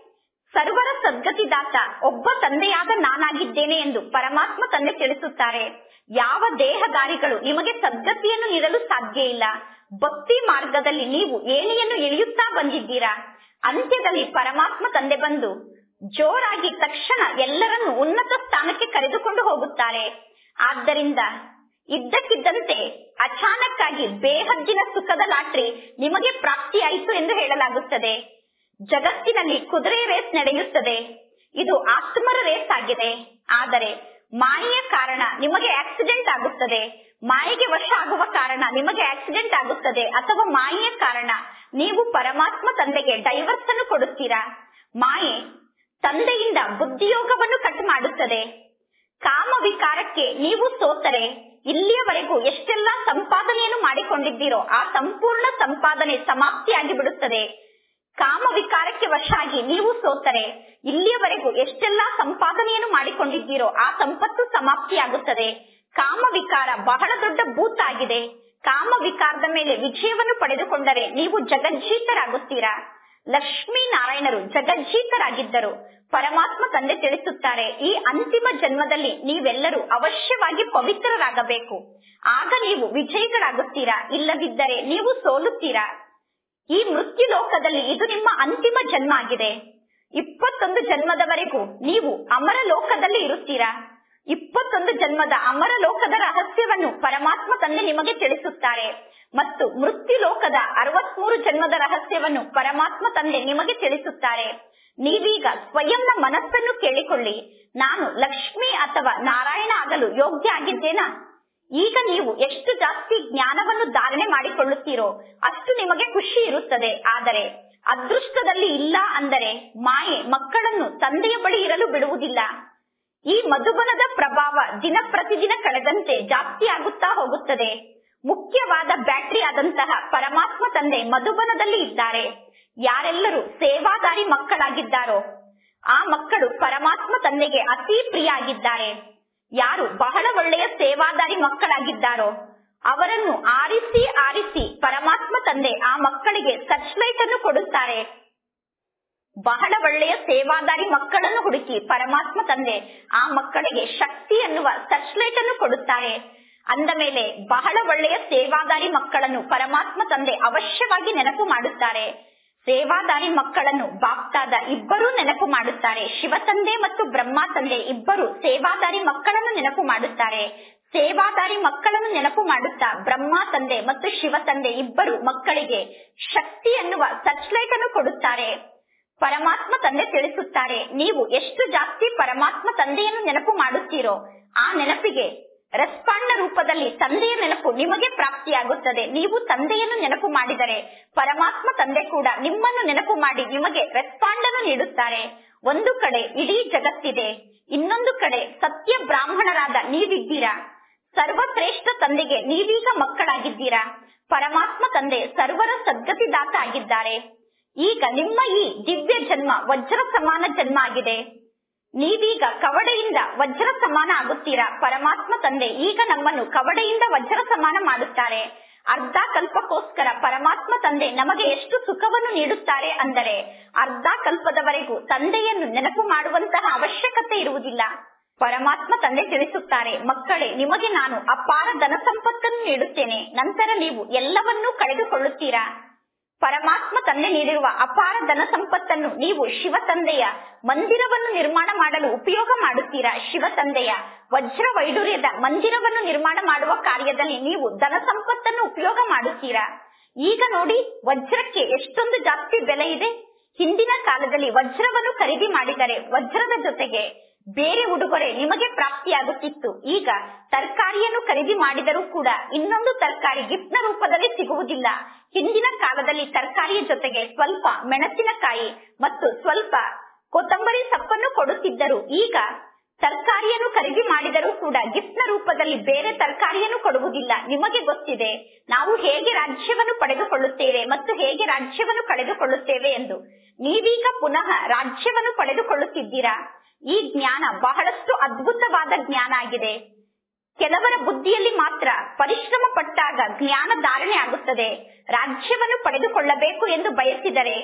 ಸರ್ವರ ಸದ್ಗತಿದಾತ ಒಬ್ಬ ತಂದೆಯಾದ ನಾನಾಗಿದ್ದೇನೆ ಎಂದು ಪರಮಾತ್ಮ ತಂದೆ ತಿಳಿಸುತ್ತಾರೆ ಯಾವ ದೇಹದಾರಿಗಳು ನಿಮಗೆ ಸದ್ಗತಿಯನ್ನು ನೀಡಲು ಸಾಧ್ಯ ಇಲ್ಲ ಭಕ್ತಿ ಮಾರ್ಗದಲ್ಲಿ ನೀವು ಏಣಿಯನ್ನು ಇಳಿಯುತ್ತಾ ಬಂದಿದ್ದೀರಾ ಅಂತ್ಯದಲ್ಲಿ ಪರಮಾತ್ಮ ತಂದೆ ಬಂದು ಜೋರಾಗಿ ತಕ್ಷಣ ಎಲ್ಲರನ್ನು ಉನ್ನತ ಸ್ಥಾನಕ್ಕೆ ಕರೆದುಕೊಂಡು ಹೋಗುತ್ತಾರೆ ಆದ್ದರಿಂದ ಇದ್ದಕ್ಕಿದ್ದಂತೆ ಅಚಾನಕ್ ಆಗಿ ಬೇಹದ್ದಿನ ಸುಖದ ಲಾಟ್ರಿ ನಿಮಗೆ ಪ್ರಾಪ್ತಿಯಾಯಿತು ಎಂದು ಹೇಳಲಾಗುತ್ತದೆ ಜಗತ್ತಿನಲ್ಲಿ ಕುದುರೆ ರೇಸ್ ನಡೆಯುತ್ತದೆ ಇದು ಆತ್ಮರ ರೇಸ್ ಆಗಿದೆ ಆದರೆ ಮಾಯೆಯ ಕಾರಣ ನಿಮಗೆ ಆಕ್ಸಿಡೆಂಟ್ ಆಗುತ್ತದೆ ಮಾಯೆಗೆ ವಶ ಆಗುವ ಕಾರಣ ನಿಮಗೆ ಆಕ್ಸಿಡೆಂಟ್ ಆಗುತ್ತದೆ ಅಥವಾ ಮಾಯೆಯ ಕಾರಣ ನೀವು ಪರಮಾತ್ಮ ತಂದೆಗೆ ಡೈವರ್ಸ್ ಅನ್ನು ಕೊಡುತ್ತೀರಾ ಮಾಯೆ ತಂದೆಯಿಂದ ಬುದ್ಧಿಯೋಗವನ್ನು ಕಟ್ ಮಾಡುತ್ತದೆ ಕಾಮ ವಿಕಾರಕ್ಕೆ ನೀವು ಸೋತರೆ ಇಲ್ಲಿಯವರೆಗೂ ಎಷ್ಟೆಲ್ಲಾ ಸಂಪಾದನೆಯನ್ನು ಮಾಡಿಕೊಂಡಿದ್ದೀರೋ ಆ ಸಂಪೂರ್ಣ ಸಂಪಾದನೆ ಸಮಾಪ್ತಿಯಾಗಿ ಬಿಡುತ್ತದೆ ಕಾಮ ವಿಕಾರಕ್ಕೆ ವಶ ಆಗಿ ನೀವು ಸೋತರೆ ಇಲ್ಲಿಯವರೆಗೂ ಎಷ್ಟೆಲ್ಲಾ ಸಂಪಾದನೆಯನ್ನು ಮಾಡಿಕೊಂಡಿದ್ದೀರೋ ಆ ಸಂಪತ್ತು ಸಮಾಪ್ತಿಯಾಗುತ್ತದೆ ಕಾಮ ವಿಕಾರ ಬಹಳ ದೊಡ್ಡ ಭೂತ ಆಗಿದೆ ಕಾಮ ವಿಕಾರದ ಮೇಲೆ ವಿಜಯವನ್ನು ಪಡೆದುಕೊಂಡರೆ ನೀವು ಜಗಜ್ಜೀತರಾಗುತ್ತೀರಾ ಲಕ್ಷ್ಮೀ ನಾರಾಯಣರು ಜಗಜ್ಜೀತರಾಗಿದ್ದರು ಪರಮಾತ್ಮ ತಂದೆ ತಿಳಿಸುತ್ತಾರೆ ಈ ಅಂತಿಮ ಜನ್ಮದಲ್ಲಿ ನೀವೆಲ್ಲರೂ ಅವಶ್ಯವಾಗಿ ಪವಿತ್ರರಾಗಬೇಕು ಆಗ ನೀವು ವಿಜಯಿಗಳಾಗುತ್ತೀರಾ ಇಲ್ಲದಿದ್ದರೆ ನೀವು ಸೋಲುತ್ತೀರಾ ಈ ಮೃತ್ಯು ಲೋಕದಲ್ಲಿ ಇದು ನಿಮ್ಮ ಅಂತಿಮ ಜನ್ಮ ಆಗಿದೆ ಇಪ್ಪತ್ತೊಂದು ಜನ್ಮದವರೆಗೂ ನೀವು ಅಮರ ಲೋಕದಲ್ಲಿ ಇರುತ್ತೀರಾ ಇಪ್ಪತ್ತೊಂದು ಜನ್ಮದ ಅಮರ ಲೋಕದ ರಹಸ್ಯವನ್ನು ಪರಮಾತ್ಮ ತಂದೆ ನಿಮಗೆ ತಿಳಿಸುತ್ತಾರೆ ಮತ್ತು ಮೃತ್ಯು ಲೋಕದ ಅರವತ್ಮೂರು ಜನ್ಮದ ರಹಸ್ಯವನ್ನು ಪರಮಾತ್ಮ ತಂದೆ ನಿಮಗೆ ತಿಳಿಸುತ್ತಾರೆ ನೀವೀಗ ಸ್ವಯಂನ ಮನಸ್ಸನ್ನು ಕೇಳಿಕೊಳ್ಳಿ ನಾನು ಲಕ್ಷ್ಮಿ ಅಥವಾ ನಾರಾಯಣ ಆಗಲು ಯೋಗ್ಯ ಆಗಿದ್ದೇನಾ ಈಗ ನೀವು ಎಷ್ಟು ಜಾಸ್ತಿ ಜ್ಞಾನವನ್ನು ಧಾರಣೆ ಮಾಡಿಕೊಳ್ಳುತ್ತೀರೋ ಅಷ್ಟು ನಿಮಗೆ ಖುಷಿ ಇರುತ್ತದೆ ಆದರೆ ಅದೃಷ್ಟದಲ್ಲಿ ಇಲ್ಲ ಅಂದರೆ ಮಾಯೆ ಮಕ್ಕಳನ್ನು ತಂದೆಯ ಬಳಿ ಇರಲು ಬಿಡುವುದಿಲ್ಲ ಈ ಮಧುಬನದ ಪ್ರಭಾವ ದಿನ ಪ್ರತಿದಿನ ಕಳೆದಂತೆ ಜಾಸ್ತಿ ಆಗುತ್ತಾ ಹೋಗುತ್ತದೆ ಮುಖ್ಯವಾದ ಬ್ಯಾಟರಿ ಆದಂತಹ ಪರಮಾತ್ಮ ತಂದೆ ಮಧುಬನದಲ್ಲಿ ಇದ್ದಾರೆ ಯಾರೆಲ್ಲರೂ ಸೇವಾದಾರಿ ಮಕ್ಕಳಾಗಿದ್ದಾರೋ ಆ ಮಕ್ಕಳು ಪರಮಾತ್ಮ ತಂದೆಗೆ ಅತಿ ಪ್ರಿಯ ಆಗಿದ್ದಾರೆ ಯಾರು ಬಹಳ ಒಳ್ಳೆಯ ಸೇವಾದಾರಿ ಮಕ್ಕಳಾಗಿದ್ದಾರೋ ಅವರನ್ನು ಆರಿಸಿ ಆರಿಸಿ ಪರಮಾತ್ಮ ತಂದೆ ಆ ಮಕ್ಕಳಿಗೆ ಸರ್ಚ್ಲೈಟ್ ಅನ್ನು ಕೊಡುತ್ತಾರೆ ಬಹಳ ಒಳ್ಳೆಯ ಸೇವಾದಾರಿ ಮಕ್ಕಳನ್ನು ಹುಡುಕಿ ಪರಮಾತ್ಮ ತಂದೆ ಆ ಮಕ್ಕಳಿಗೆ ಶಕ್ತಿ ಎನ್ನುವ ಸರ್ಚ್ಲೈಟ್ ಅನ್ನು ಕೊಡುತ್ತಾರೆ ಅಂದ ಮೇಲೆ ಬಹಳ ಒಳ್ಳೆಯ ಸೇವಾದಾರಿ ಮಕ್ಕಳನ್ನು ಪರಮಾತ್ಮ ತಂದೆ ಅವಶ್ಯವಾಗಿ ನೆನಪು ಮಾಡುತ್ತಾರೆ ಸೇವಾದಾರಿ ಮಕ್ಕಳನ್ನು ಬಾಪ್ತಾದ ಇಬ್ಬರೂ ನೆನಪು ಮಾಡುತ್ತಾರೆ ಶಿವ ತಂದೆ ಮತ್ತು ಬ್ರಹ್ಮ ತಂದೆ ಇಬ್ಬರು ಸೇವಾದಾರಿ ಮಕ್ಕಳನ್ನು ನೆನಪು ಮಾಡುತ್ತಾರೆ ಸೇವಾದಾರಿ ಮಕ್ಕಳನ್ನು ನೆನಪು ಮಾಡುತ್ತಾ ಬ್ರಹ್ಮ ತಂದೆ ಮತ್ತು ಶಿವ ತಂದೆ ಇಬ್ಬರು ಮಕ್ಕಳಿಗೆ ಶಕ್ತಿ ಎನ್ನುವ ಸರ್ಚ್ಲೈಟ್ ಅನ್ನು ಕೊಡುತ್ತಾರೆ ಪರಮಾತ್ಮ ತಂದೆ ತಿಳಿಸುತ್ತಾರೆ ನೀವು ಎಷ್ಟು ಜಾಸ್ತಿ ಪರಮಾತ್ಮ ತಂದೆಯನ್ನು ನೆನಪು ಮಾಡುತ್ತೀರೋ ಆ ನೆನಪಿಗೆ ರೆಸ್ಪಾಂಡ್ ರೂಪದಲ್ಲಿ ತಂದೆಯ ನೆನಪು ನಿಮಗೆ ಪ್ರಾಪ್ತಿಯಾಗುತ್ತದೆ ನೀವು ತಂದೆಯನ್ನು ನೆನಪು ಮಾಡಿದರೆ ಪರಮಾತ್ಮ ತಂದೆ ಕೂಡ ನಿಮ್ಮನ್ನು ನೆನಪು ಮಾಡಿ ನಿಮಗೆ ರೆಸ್ಪಾಂಡ್ ಅನ್ನು ನೀಡುತ್ತಾರೆ ಒಂದು ಕಡೆ ಇಡೀ ಜಗತ್ತಿದೆ ಇನ್ನೊಂದು ಕಡೆ ಸತ್ಯ ಬ್ರಾಹ್ಮಣರಾದ ನೀವಿದ್ದೀರಾ ಸರ್ವಶ್ರೇಷ್ಠ ತಂದೆಗೆ ನೀವೀಗ ಮಕ್ಕಳಾಗಿದ್ದೀರಾ ಪರಮಾತ್ಮ ತಂದೆ ಸರ್ವರ ಸದ್ಗತಿದಾತ ಆಗಿದ್ದಾರೆ ಈಗ ನಿಮ್ಮ ಈ ದಿವ್ಯ ಜನ್ಮ ವಜ್ರ ಸಮಾನ ಜನ್ಮ ಆಗಿದೆ ನೀವೀಗ ಕವಡೆಯಿಂದ ವಜ್ರ ಸಮಾನ ಆಗುತ್ತೀರಾ ಪರಮಾತ್ಮ ತಂದೆ ಈಗ ನಮ್ಮನ್ನು ಕವಡೆಯಿಂದ ವಜ್ರ ಸಮಾನ ಮಾಡುತ್ತಾರೆ ಅರ್ಧ ಕಲ್ಪಕ್ಕೋಸ್ಕರ ಪರಮಾತ್ಮ ತಂದೆ ನಮಗೆ ಎಷ್ಟು ಸುಖವನ್ನು ನೀಡುತ್ತಾರೆ ಅಂದರೆ ಅರ್ಧ ಕಲ್ಪದವರೆಗೂ ತಂದೆಯನ್ನು ನೆನಪು ಮಾಡುವಂತಹ ಅವಶ್ಯಕತೆ ಇರುವುದಿಲ್ಲ ಪರಮಾತ್ಮ ತಂದೆ ತಿಳಿಸುತ್ತಾರೆ ಮಕ್ಕಳೇ ನಿಮಗೆ ನಾನು ಅಪಾರ ಧನ ಸಂಪತ್ತನ್ನು ನೀಡುತ್ತೇನೆ ನಂತರ ನೀವು ಎಲ್ಲವನ್ನೂ ಕಳೆದುಕೊಳ್ಳುತ್ತೀರಾ ಪರಮಾತ್ಮ ತಂದೆ ನೀಡಿರುವ ಅಪಾರ ಧನ ಸಂಪತ್ತನ್ನು ನೀವು ಶಿವ ತಂದೆಯ ಮಂದಿರವನ್ನು ನಿರ್ಮಾಣ ಮಾಡಲು ಉಪಯೋಗ ಮಾಡುತ್ತೀರಾ ಶಿವ ತಂದೆಯ ವಜ್ರ ವೈಡೂರ್ಯದ ಮಂದಿರವನ್ನು ನಿರ್ಮಾಣ ಮಾಡುವ ಕಾರ್ಯದಲ್ಲಿ ನೀವು ಧನ ಸಂಪತ್ತನ್ನು ಉಪಯೋಗ ಮಾಡುತ್ತೀರಾ ಈಗ ನೋಡಿ ವಜ್ರಕ್ಕೆ ಎಷ್ಟೊಂದು ಜಾಸ್ತಿ ಬೆಲೆ ಇದೆ ಹಿಂದಿನ ಕಾಲದಲ್ಲಿ ವಜ್ರವನ್ನು ಖರೀದಿ ಮಾಡಿದರೆ ವಜ್ರದ ಜೊತೆಗೆ ಬೇರೆ ಉಡುಗೊರೆ ನಿಮಗೆ ಪ್ರಾಪ್ತಿಯಾಗುತ್ತಿತ್ತು ಈಗ ತರಕಾರಿಯನ್ನು ಖರೀದಿ ಮಾಡಿದರೂ ಕೂಡ ಇನ್ನೊಂದು ತರಕಾರಿ ಗಿಫ್ಟ್ ನ ರೂಪದಲ್ಲಿ ಸಿಗುವುದಿಲ್ಲ ಹಿಂದಿನ ಕಾಲದಲ್ಲಿ ತರಕಾರಿಯ ಜೊತೆಗೆ ಸ್ವಲ್ಪ ಮೆಣಸಿನಕಾಯಿ ಮತ್ತು ಸ್ವಲ್ಪ ಕೊತ್ತಂಬರಿ ಸೊಪ್ಪನ್ನು ಕೊಡುತ್ತಿದ್ದರು ಈಗ ತರಕಾರಿಯನ್ನು ಖರೀದಿ ಮಾಡಿದರೂ ಕೂಡ ಗಿಫ್ಟ್ ನ ರೂಪದಲ್ಲಿ ಬೇರೆ ತರಕಾರಿಯನ್ನು ಕೊಡುವುದಿಲ್ಲ ನಿಮಗೆ ಗೊತ್ತಿದೆ ನಾವು ಹೇಗೆ ರಾಜ್ಯವನ್ನು ಪಡೆದುಕೊಳ್ಳುತ್ತೇವೆ ಮತ್ತು ಹೇಗೆ ರಾಜ್ಯವನ್ನು ಕಳೆದುಕೊಳ್ಳುತ್ತೇವೆ ಎಂದು ನೀವೀಗ ಪುನಃ ರಾಜ್ಯವನ್ನು ಪಡೆದುಕೊಳ್ಳುತ್ತಿದ್ದೀರಾ ಈ ಜ್ಞಾನ ಬಹಳಷ್ಟು ಅದ್ಭುತವಾದ ಜ್ಞಾನ ಆಗಿದೆ ಕೆಲವರ ಬುದ್ಧಿಯಲ್ಲಿ ಮಾತ್ರ ಪರಿಶ್ರಮ ಪಟ್ಟಾಗ ಜ್ಞಾನ ಧಾರಣೆ ಆಗುತ್ತದೆ ರಾಜ್ಯವನ್ನು ಪಡೆದುಕೊಳ್ಳಬೇಕು ಎಂದು ಬಯಸಿದರೆ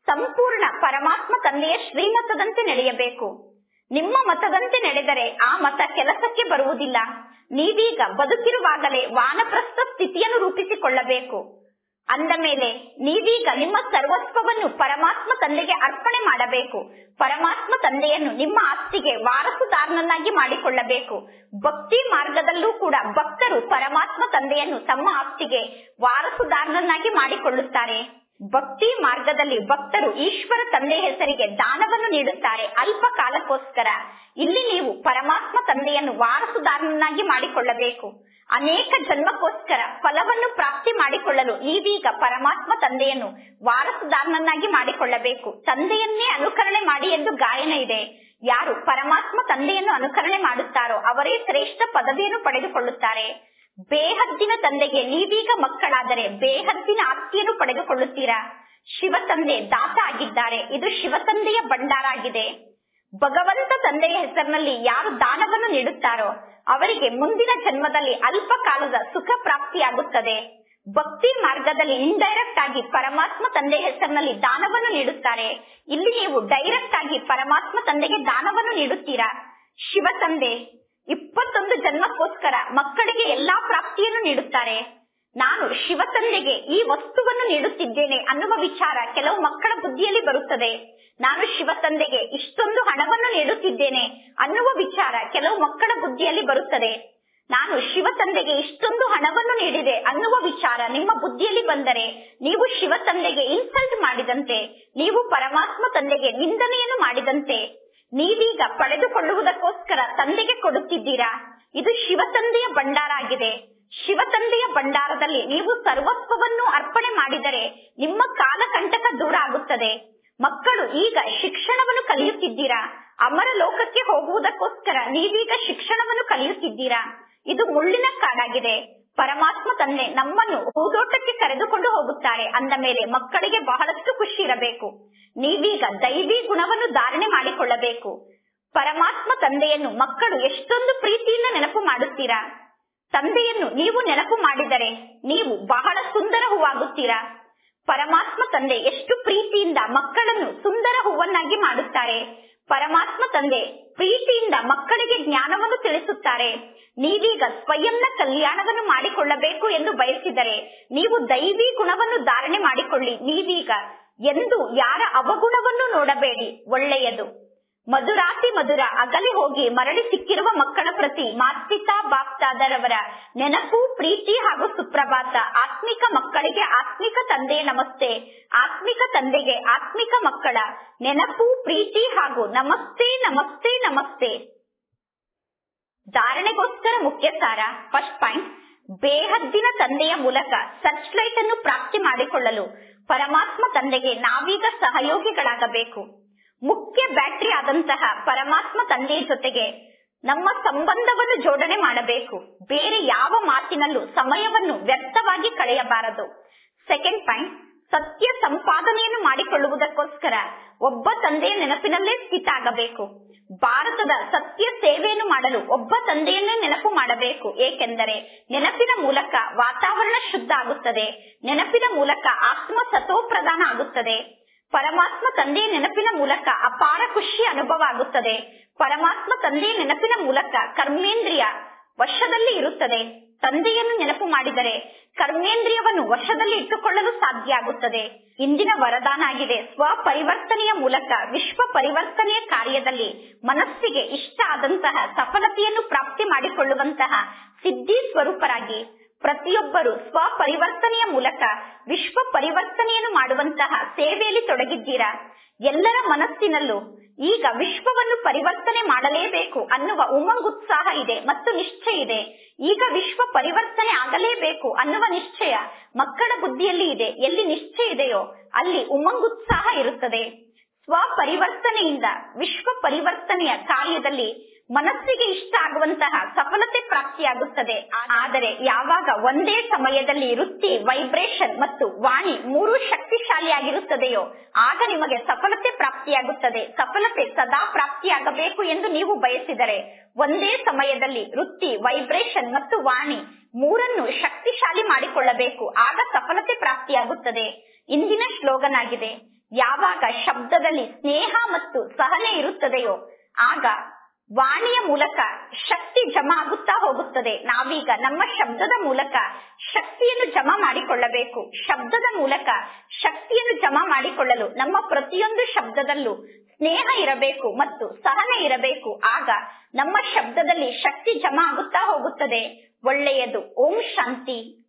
ಸಂಪೂರ್ಣ ಪರಮಾತ್ಮ ತಂದೆಯ ಶ್ರೀಮತದಂತೆ ನಡೆಯಬೇಕು ನಿಮ್ಮ ಮತದಂತೆ ನಡೆದರೆ ಆ ಮತ ಕೆಲಸಕ್ಕೆ ಬರುವುದಿಲ್ಲ ನೀವೀಗ ಬದುಕಿರುವಾಗಲೇ ವಾನಪ್ರಸ್ಥ ಸ್ಥಿತಿಯನ್ನು ರೂಪಿಸಿಕೊಳ್ಳಬೇಕು ಅಂದ ಮೇಲೆ ನೀವೀಗ ನಿಮ್ಮ ಸರ್ವಸ್ವವನ್ನು ಪರಮಾತ್ಮ ತಂದೆಗೆ ಅರ್ಪಣೆ ಮಾಡಬೇಕು ಪರಮಾತ್ಮ ತಂದೆಯನ್ನು ನಿಮ್ಮ ಆಸ್ತಿಗೆ ವಾರಸುದಾರನನ್ನಾಗಿ ಮಾಡಿಕೊಳ್ಳಬೇಕು ಭಕ್ತಿ ಮಾರ್ಗದಲ್ಲೂ ಕೂಡ ಭಕ್ತರು ಪರಮಾತ್ಮ ತಂದೆಯನ್ನು ತಮ್ಮ ಆಸ್ತಿಗೆ ವಾರಸುದಾರನನ್ನಾಗಿ ಮಾಡಿಕೊಳ್ಳುತ್ತಾರೆ ಭಕ್ತಿ ಮಾರ್ಗದಲ್ಲಿ ಭಕ್ತರು ಈಶ್ವರ ತಂದೆ ಹೆಸರಿಗೆ ದಾನವನ್ನು ನೀಡುತ್ತಾರೆ ಅಲ್ಪ ಕಾಲಕ್ಕೋಸ್ಕರ ಇಲ್ಲಿ ನೀವು ಪರಮಾತ್ಮ ತಂದೆಯನ್ನು ವಾರಸುದಾರನನ್ನಾಗಿ ಮಾಡಿಕೊಳ್ಳಬೇಕು ಅನೇಕ ಜನ್ಮಕ್ಕೋಸ್ಕರ ಫಲವನ್ನು ಪ್ರಾಪ್ತಿ ಮಾಡಿಕೊಳ್ಳಲು ನೀವೀಗ ಪರಮಾತ್ಮ ತಂದೆಯನ್ನು ವಾರಸುದಾರನನ್ನಾಗಿ ಮಾಡಿಕೊಳ್ಳಬೇಕು ತಂದೆಯನ್ನೇ ಅನುಕರಣೆ ಮಾಡಿ ಎಂದು ಗಾಯನ ಇದೆ ಯಾರು ಪರಮಾತ್ಮ ತಂದೆಯನ್ನು ಅನುಕರಣೆ ಮಾಡುತ್ತಾರೋ ಅವರೇ ಶ್ರೇಷ್ಠ ಪದವಿಯನ್ನು ಪಡೆದುಕೊಳ್ಳುತ್ತಾರೆ ಬೇಹದ್ದಿನ ತಂದೆಗೆ ನೀವೀಗ ಮಕ್ಕಳಾದರೆ ಬೇಹದ್ದಿನ ಆಸ್ತಿಯನ್ನು ಪಡೆದುಕೊಳ್ಳುತ್ತೀರಾ ಶಿವ ತಂದೆ ದಾತ ಆಗಿದ್ದಾರೆ ಇದು ಶಿವ ತಂದೆಯ ಭಂಡಾರ ಆಗಿದೆ ಭಗವಂತ ತಂದೆಯ ಹೆಸರಿನಲ್ಲಿ ಯಾರು ದಾನವನ್ನು ನೀಡುತ್ತಾರೋ ಅವರಿಗೆ ಮುಂದಿನ ಜನ್ಮದಲ್ಲಿ ಅಲ್ಪ ಕಾಲದ ಸುಖ ಪ್ರಾಪ್ತಿಯಾಗುತ್ತದೆ ಭಕ್ತಿ ಮಾರ್ಗದಲ್ಲಿ ಇಂಡೈರೆಕ್ಟ್ ಆಗಿ ಪರಮಾತ್ಮ ತಂದೆ ಹೆಸರಿನಲ್ಲಿ ದಾನವನ್ನು ನೀಡುತ್ತಾರೆ ಇಲ್ಲಿ ನೀವು ಡೈರೆಕ್ಟ್ ಆಗಿ ಪರಮಾತ್ಮ ತಂದೆಗೆ ದಾನವನ್ನು ನೀಡುತ್ತೀರಾ ಶಿವ ತಂದೆ ಇಪ್ಪತ್ತೊಂದು ಜನ್ಮಕ್ಕೋಸ್ಕರ ಮಕ್ಕಳಿಗೆ ಎಲ್ಲಾ ಪ್ರಾಪ್ತಿಯನ್ನು ನೀಡುತ್ತಾರೆ ನಾನು ಶಿವ ತಂದೆಗೆ ಈ ವಸ್ತುವನ್ನು ನೀಡುತ್ತಿದ್ದೇನೆ ಅನ್ನುವ ವಿಚಾರ ಕೆಲವು ಮಕ್ಕಳ ಬುದ್ಧಿಯಲ್ಲಿ ಬರುತ್ತದೆ ನಾನು ಶಿವ ತಂದೆಗೆ ಇಷ್ಟೊಂದು ಹಣವನ್ನು ನೀಡುತ್ತಿದ್ದೇನೆ ಅನ್ನುವ ವಿಚಾರ ಕೆಲವು ಮಕ್ಕಳ ಬುದ್ಧಿಯಲ್ಲಿ ಬರುತ್ತದೆ ನಾನು ಶಿವ ತಂದೆಗೆ ಇಷ್ಟೊಂದು ಹಣವನ್ನು ನೀಡಿದೆ ಅನ್ನುವ ವಿಚಾರ ನಿಮ್ಮ ಬುದ್ಧಿಯಲ್ಲಿ ಬಂದರೆ ನೀವು ಶಿವ ತಂದೆಗೆ ಇನ್ಸಲ್ಟ್ ಮಾಡಿದಂತೆ ನೀವು ಪರಮಾತ್ಮ ತಂದೆಗೆ ನಿಂದನೆಯನ್ನು ಮಾಡಿದಂತೆ ನೀವೀಗ ಪಡೆದುಕೊಳ್ಳುವುದಕ್ಕೋಸ್ಕರ ತಂದೆಗೆ ಕೊಡುತ್ತಿದ್ದೀರಾ ಇದು ಶಿವ ತಂದೆಯ ಭಂಡಾರ ಆಗಿದೆ ಶಿವ ತಂದೆಯ ಭಂಡಾರದಲ್ಲಿ ನೀವು ಸರ್ವಸ್ವವನ್ನು ಅರ್ಪಣೆ ಮಾಡಿದರೆ ನಿಮ್ಮ ಕಾಲಕಂಟಕ ದೂರ ಆಗುತ್ತದೆ ಮಕ್ಕಳು ಈಗ ಶಿಕ್ಷಣವನ್ನು ಕಲಿಯುತ್ತಿದ್ದೀರಾ ಅಮರ ಲೋಕಕ್ಕೆ ಹೋಗುವುದಕ್ಕೋಸ್ಕರ ನೀವೀಗ ಶಿಕ್ಷಣವನ್ನು ಕಲಿಯುತ್ತಿದ್ದೀರಾ ಇದು ಮುಳ್ಳಿನ ಕಾಡಾಗಿದೆ ಪರಮಾತ್ಮ ತಂದೆ ನಮ್ಮನ್ನು ಹೂದೋಟಕ್ಕೆ ಕರೆದುಕೊಂಡು ಹೋಗುತ್ತಾರೆ ಅಂದ ಮೇಲೆ ಮಕ್ಕಳಿಗೆ ಬಹಳಷ್ಟು ಖುಷಿ ಇರಬೇಕು ನೀವೀಗ ದೈವಿ ಗುಣವನ್ನು ಧಾರಣೆ ಮಾಡಿಕೊಳ್ಳಬೇಕು ಪರಮಾತ್ಮ ತಂದೆಯನ್ನು ಮಕ್ಕಳು ಎಷ್ಟೊಂದು ಪ್ರೀತಿಯಿಂದ ನೆನಪು ಮಾಡುತ್ತೀರಾ ತಂದೆಯನ್ನು ನೀವು ನೆನಪು ಮಾಡಿದರೆ ನೀವು ಬಹಳ ಸುಂದರ ಹೂವಾಗುತ್ತೀರಾ ಪರಮಾತ್ಮ ತಂದೆ ಎಷ್ಟು ಪ್ರೀತಿಯಿಂದ ಮಕ್ಕಳನ್ನು ಸುಂದರ ಹೂವನ್ನಾಗಿ ಮಾಡುತ್ತಾರೆ ಪರಮಾತ್ಮ ತಂದೆ ಪ್ರೀತಿಯಿಂದ ಮಕ್ಕಳಿಗೆ ಜ್ಞಾನವನ್ನು ತಿಳಿಸುತ್ತಾರೆ ನೀವೀಗ ಸ್ವಯಂನ ಕಲ್ಯಾಣವನ್ನು ಮಾಡಿಕೊಳ್ಳಬೇಕು ಎಂದು ಬಯಸಿದರೆ ನೀವು ದೈವಿ ಗುಣವನ್ನು ಧಾರಣೆ ಮಾಡಿಕೊಳ್ಳಿ ನೀವೀಗ ಎಂದು ಯಾರ ಅವಗುಣವನ್ನು ನೋಡಬೇಡಿ ಒಳ್ಳೆಯದು ಮಧುರಾತಿ ಮಧುರ ಅಗಲಿ ಹೋಗಿ ಮರಳಿ ಸಿಕ್ಕಿರುವ ಮಕ್ಕಳ ಪ್ರತಿ ಮಾಸ್ಪಿತಾ ಬಾಪ್ತಾದರವರ ನೆನಪು ಪ್ರೀತಿ ಹಾಗೂ ಸುಪ್ರಭಾತ ಆತ್ಮಿಕ ಮಕ್ಕಳಿಗೆ ಆತ್ಮಿಕ ತಂದೆ ನಮಸ್ತೆ ಆತ್ಮಿಕ ತಂದೆಗೆ ಆತ್ಮಿಕ ಮಕ್ಕಳ ನೆನಪು ಪ್ರೀತಿ ಹಾಗೂ ನಮಸ್ತೆ ನಮಸ್ತೆ ನಮಸ್ತೆ ಧಾರಣೆಗೋಸ್ಕರ ಮುಖ್ಯ ಸಾರ ಫಸ್ಟ್ ಪಾಯಿಂಟ್ ಬೇಹದ್ದಿನ ತಂದೆಯ ಮೂಲಕ ಸರ್ಚ್ ಲೈಟ್ ಅನ್ನು ಪ್ರಾಪ್ತಿ ಮಾಡಿಕೊಳ್ಳಲು ಪರಮಾತ್ಮ ತಂದೆಗೆ ನಾವೀಗ ಸಹಯೋಗಿಗಳಾಗಬೇಕು ಮುಖ್ಯ ಬ್ಯಾಟರಿ ಆದಂತಹ ಪರಮಾತ್ಮ ತಂದೆಯ ಜೊತೆಗೆ ನಮ್ಮ ಸಂಬಂಧವನ್ನು ಜೋಡಣೆ ಮಾಡಬೇಕು ಬೇರೆ ಯಾವ ಮಾತಿನಲ್ಲೂ ಸಮಯವನ್ನು ವ್ಯರ್ಥವಾಗಿ ಕಳೆಯಬಾರದು ಸೆಕೆಂಡ್ ಪಾಯಿಂಟ್ ಸತ್ಯ ಸಂಪಾದನೆಯನ್ನು ಮಾಡಿಕೊಳ್ಳುವುದಕ್ಕೋಸ್ಕರ ಒಬ್ಬ ತಂದೆಯ ನೆನಪಿನಲ್ಲೇ ಸ್ಥಿತ ಆಗಬೇಕು ಭಾರತದ ಸತ್ಯ ಸೇವೆಯನ್ನು ಮಾಡಲು ಒಬ್ಬ ತಂದೆಯನ್ನೇ ನೆನಪು ಮಾಡಬೇಕು ಏಕೆಂದರೆ ನೆನಪಿನ ಮೂಲಕ ವಾತಾವರಣ ಶುದ್ಧ ಆಗುತ್ತದೆ ನೆನಪಿನ ಮೂಲಕ ಆತ್ಮ ಸತೋಪ್ರಧಾನ ಆಗುತ್ತದೆ ಪರಮಾತ್ಮ ತಂದೆಯ ನೆನಪಿನ ಮೂಲಕ ಅಪಾರ ಖುಷಿ ಅನುಭವ ಆಗುತ್ತದೆ ಪರಮಾತ್ಮ ತಂದೆಯ ನೆನಪಿನ ಮೂಲಕ ಕರ್ಮೇಂದ್ರಿಯ ವಶದಲ್ಲಿ ಇರುತ್ತದೆ ತಂದೆಯನ್ನು ನೆನಪು ಮಾಡಿದರೆ ಕರ್ಮೇಂದ್ರಿಯವನ್ನು ವಶದಲ್ಲಿ ಇಟ್ಟುಕೊಳ್ಳಲು ಸಾಧ್ಯ ಆಗುತ್ತದೆ ಇಂದಿನ ವರದಾನ ಆಗಿದೆ ಸ್ವ ಪರಿವರ್ತನೆಯ ಮೂಲಕ ವಿಶ್ವ ಪರಿವರ್ತನೆಯ ಕಾರ್ಯದಲ್ಲಿ ಮನಸ್ಸಿಗೆ ಇಷ್ಟ ಆದಂತಹ ಸಫಲತೆಯನ್ನು ಪ್ರಾಪ್ತಿ ಮಾಡಿಕೊಳ್ಳುವಂತಹ ಸಿದ್ಧಿ ಸ್ವರೂಪರಾಗಿ ಪ್ರತಿಯೊಬ್ಬರು ಸ್ವ ಪರಿವರ್ತನೆಯ ಮೂಲಕ ವಿಶ್ವ ಪರಿವರ್ತನೆಯನ್ನು ಮಾಡುವಂತಹ ಸೇವೆಯಲ್ಲಿ ತೊಡಗಿದ್ದೀರಾ ಎಲ್ಲರ ಮನಸ್ಸಿನಲ್ಲೂ ಈಗ ವಿಶ್ವವನ್ನು ಪರಿವರ್ತನೆ ಮಾಡಲೇಬೇಕು ಅನ್ನುವ ಉಮಂಗುತ್ಸಾಹ ಇದೆ ಮತ್ತು ನಿಶ್ಚಯ ಇದೆ ಈಗ ವಿಶ್ವ ಪರಿವರ್ತನೆ ಆಗಲೇಬೇಕು ಅನ್ನುವ ನಿಶ್ಚಯ ಮಕ್ಕಳ ಬುದ್ಧಿಯಲ್ಲಿ ಇದೆ ಎಲ್ಲಿ ನಿಶ್ಚಯ ಇದೆಯೋ ಅಲ್ಲಿ ಉಮಂಗುತ್ಸಾಹ ಇರುತ್ತದೆ ಸ್ವ ಪರಿವರ್ತನೆಯಿಂದ ವಿಶ್ವ ಪರಿವರ್ತನೆಯ ಕಾರ್ಯದಲ್ಲಿ ಮನಸ್ಸಿಗೆ ಇಷ್ಟ ಆಗುವಂತಹ ಸಫಲತೆ ಪ್ರಾಪ್ತಿಯಾಗುತ್ತದೆ ಆದರೆ ಯಾವಾಗ ಒಂದೇ ಸಮಯದಲ್ಲಿ ವೃತ್ತಿ ವೈಬ್ರೇಷನ್ ಮತ್ತು ವಾಣಿ ಮೂರು ಶಕ್ತಿಶಾಲಿಯಾಗಿರುತ್ತದೆಯೋ ಆಗ ನಿಮಗೆ ಸಫಲತೆ ಪ್ರಾಪ್ತಿಯಾಗುತ್ತದೆ ಸಫಲತೆ ಸದಾ ಪ್ರಾಪ್ತಿಯಾಗಬೇಕು ಎಂದು ನೀವು ಬಯಸಿದರೆ ಒಂದೇ ಸಮಯದಲ್ಲಿ ವೃತ್ತಿ ವೈಬ್ರೇಷನ್ ಮತ್ತು ವಾಣಿ ಮೂರನ್ನು ಶಕ್ತಿಶಾಲಿ ಮಾಡಿಕೊಳ್ಳಬೇಕು ಆಗ ಸಫಲತೆ ಪ್ರಾಪ್ತಿಯಾಗುತ್ತದೆ ಇಂದಿನ ಶ್ಲೋಗನ್ ಆಗಿದೆ ಯಾವಾಗ ಶಬ್ದದಲ್ಲಿ ಸ್ನೇಹ ಮತ್ತು ಸಹನೆ ಇರುತ್ತದೆಯೋ ಆಗ ವಾಣಿಯ ಮೂಲಕ ಶಕ್ತಿ ಜಮಾ ಆಗುತ್ತಾ ಹೋಗುತ್ತದೆ ನಾವೀಗ ನಮ್ಮ ಶಬ್ದದ ಮೂಲಕ ಶಕ್ತಿಯನ್ನು ಜಮಾ ಮಾಡಿಕೊಳ್ಳಬೇಕು ಶಬ್ದದ ಮೂಲಕ ಶಕ್ತಿಯನ್ನು ಜಮಾ ಮಾಡಿಕೊಳ್ಳಲು ನಮ್ಮ ಪ್ರತಿಯೊಂದು ಶಬ್ದದಲ್ಲೂ ಸ್ನೇಹ ಇರಬೇಕು ಮತ್ತು ಸಹನೆ ಇರಬೇಕು ಆಗ ನಮ್ಮ ಶಬ್ದದಲ್ಲಿ ಶಕ್ತಿ ಜಮಾ ಆಗುತ್ತಾ ಹೋಗುತ್ತದೆ ಒಳ್ಳೆಯದು ಓಂ ಶಾಂತಿ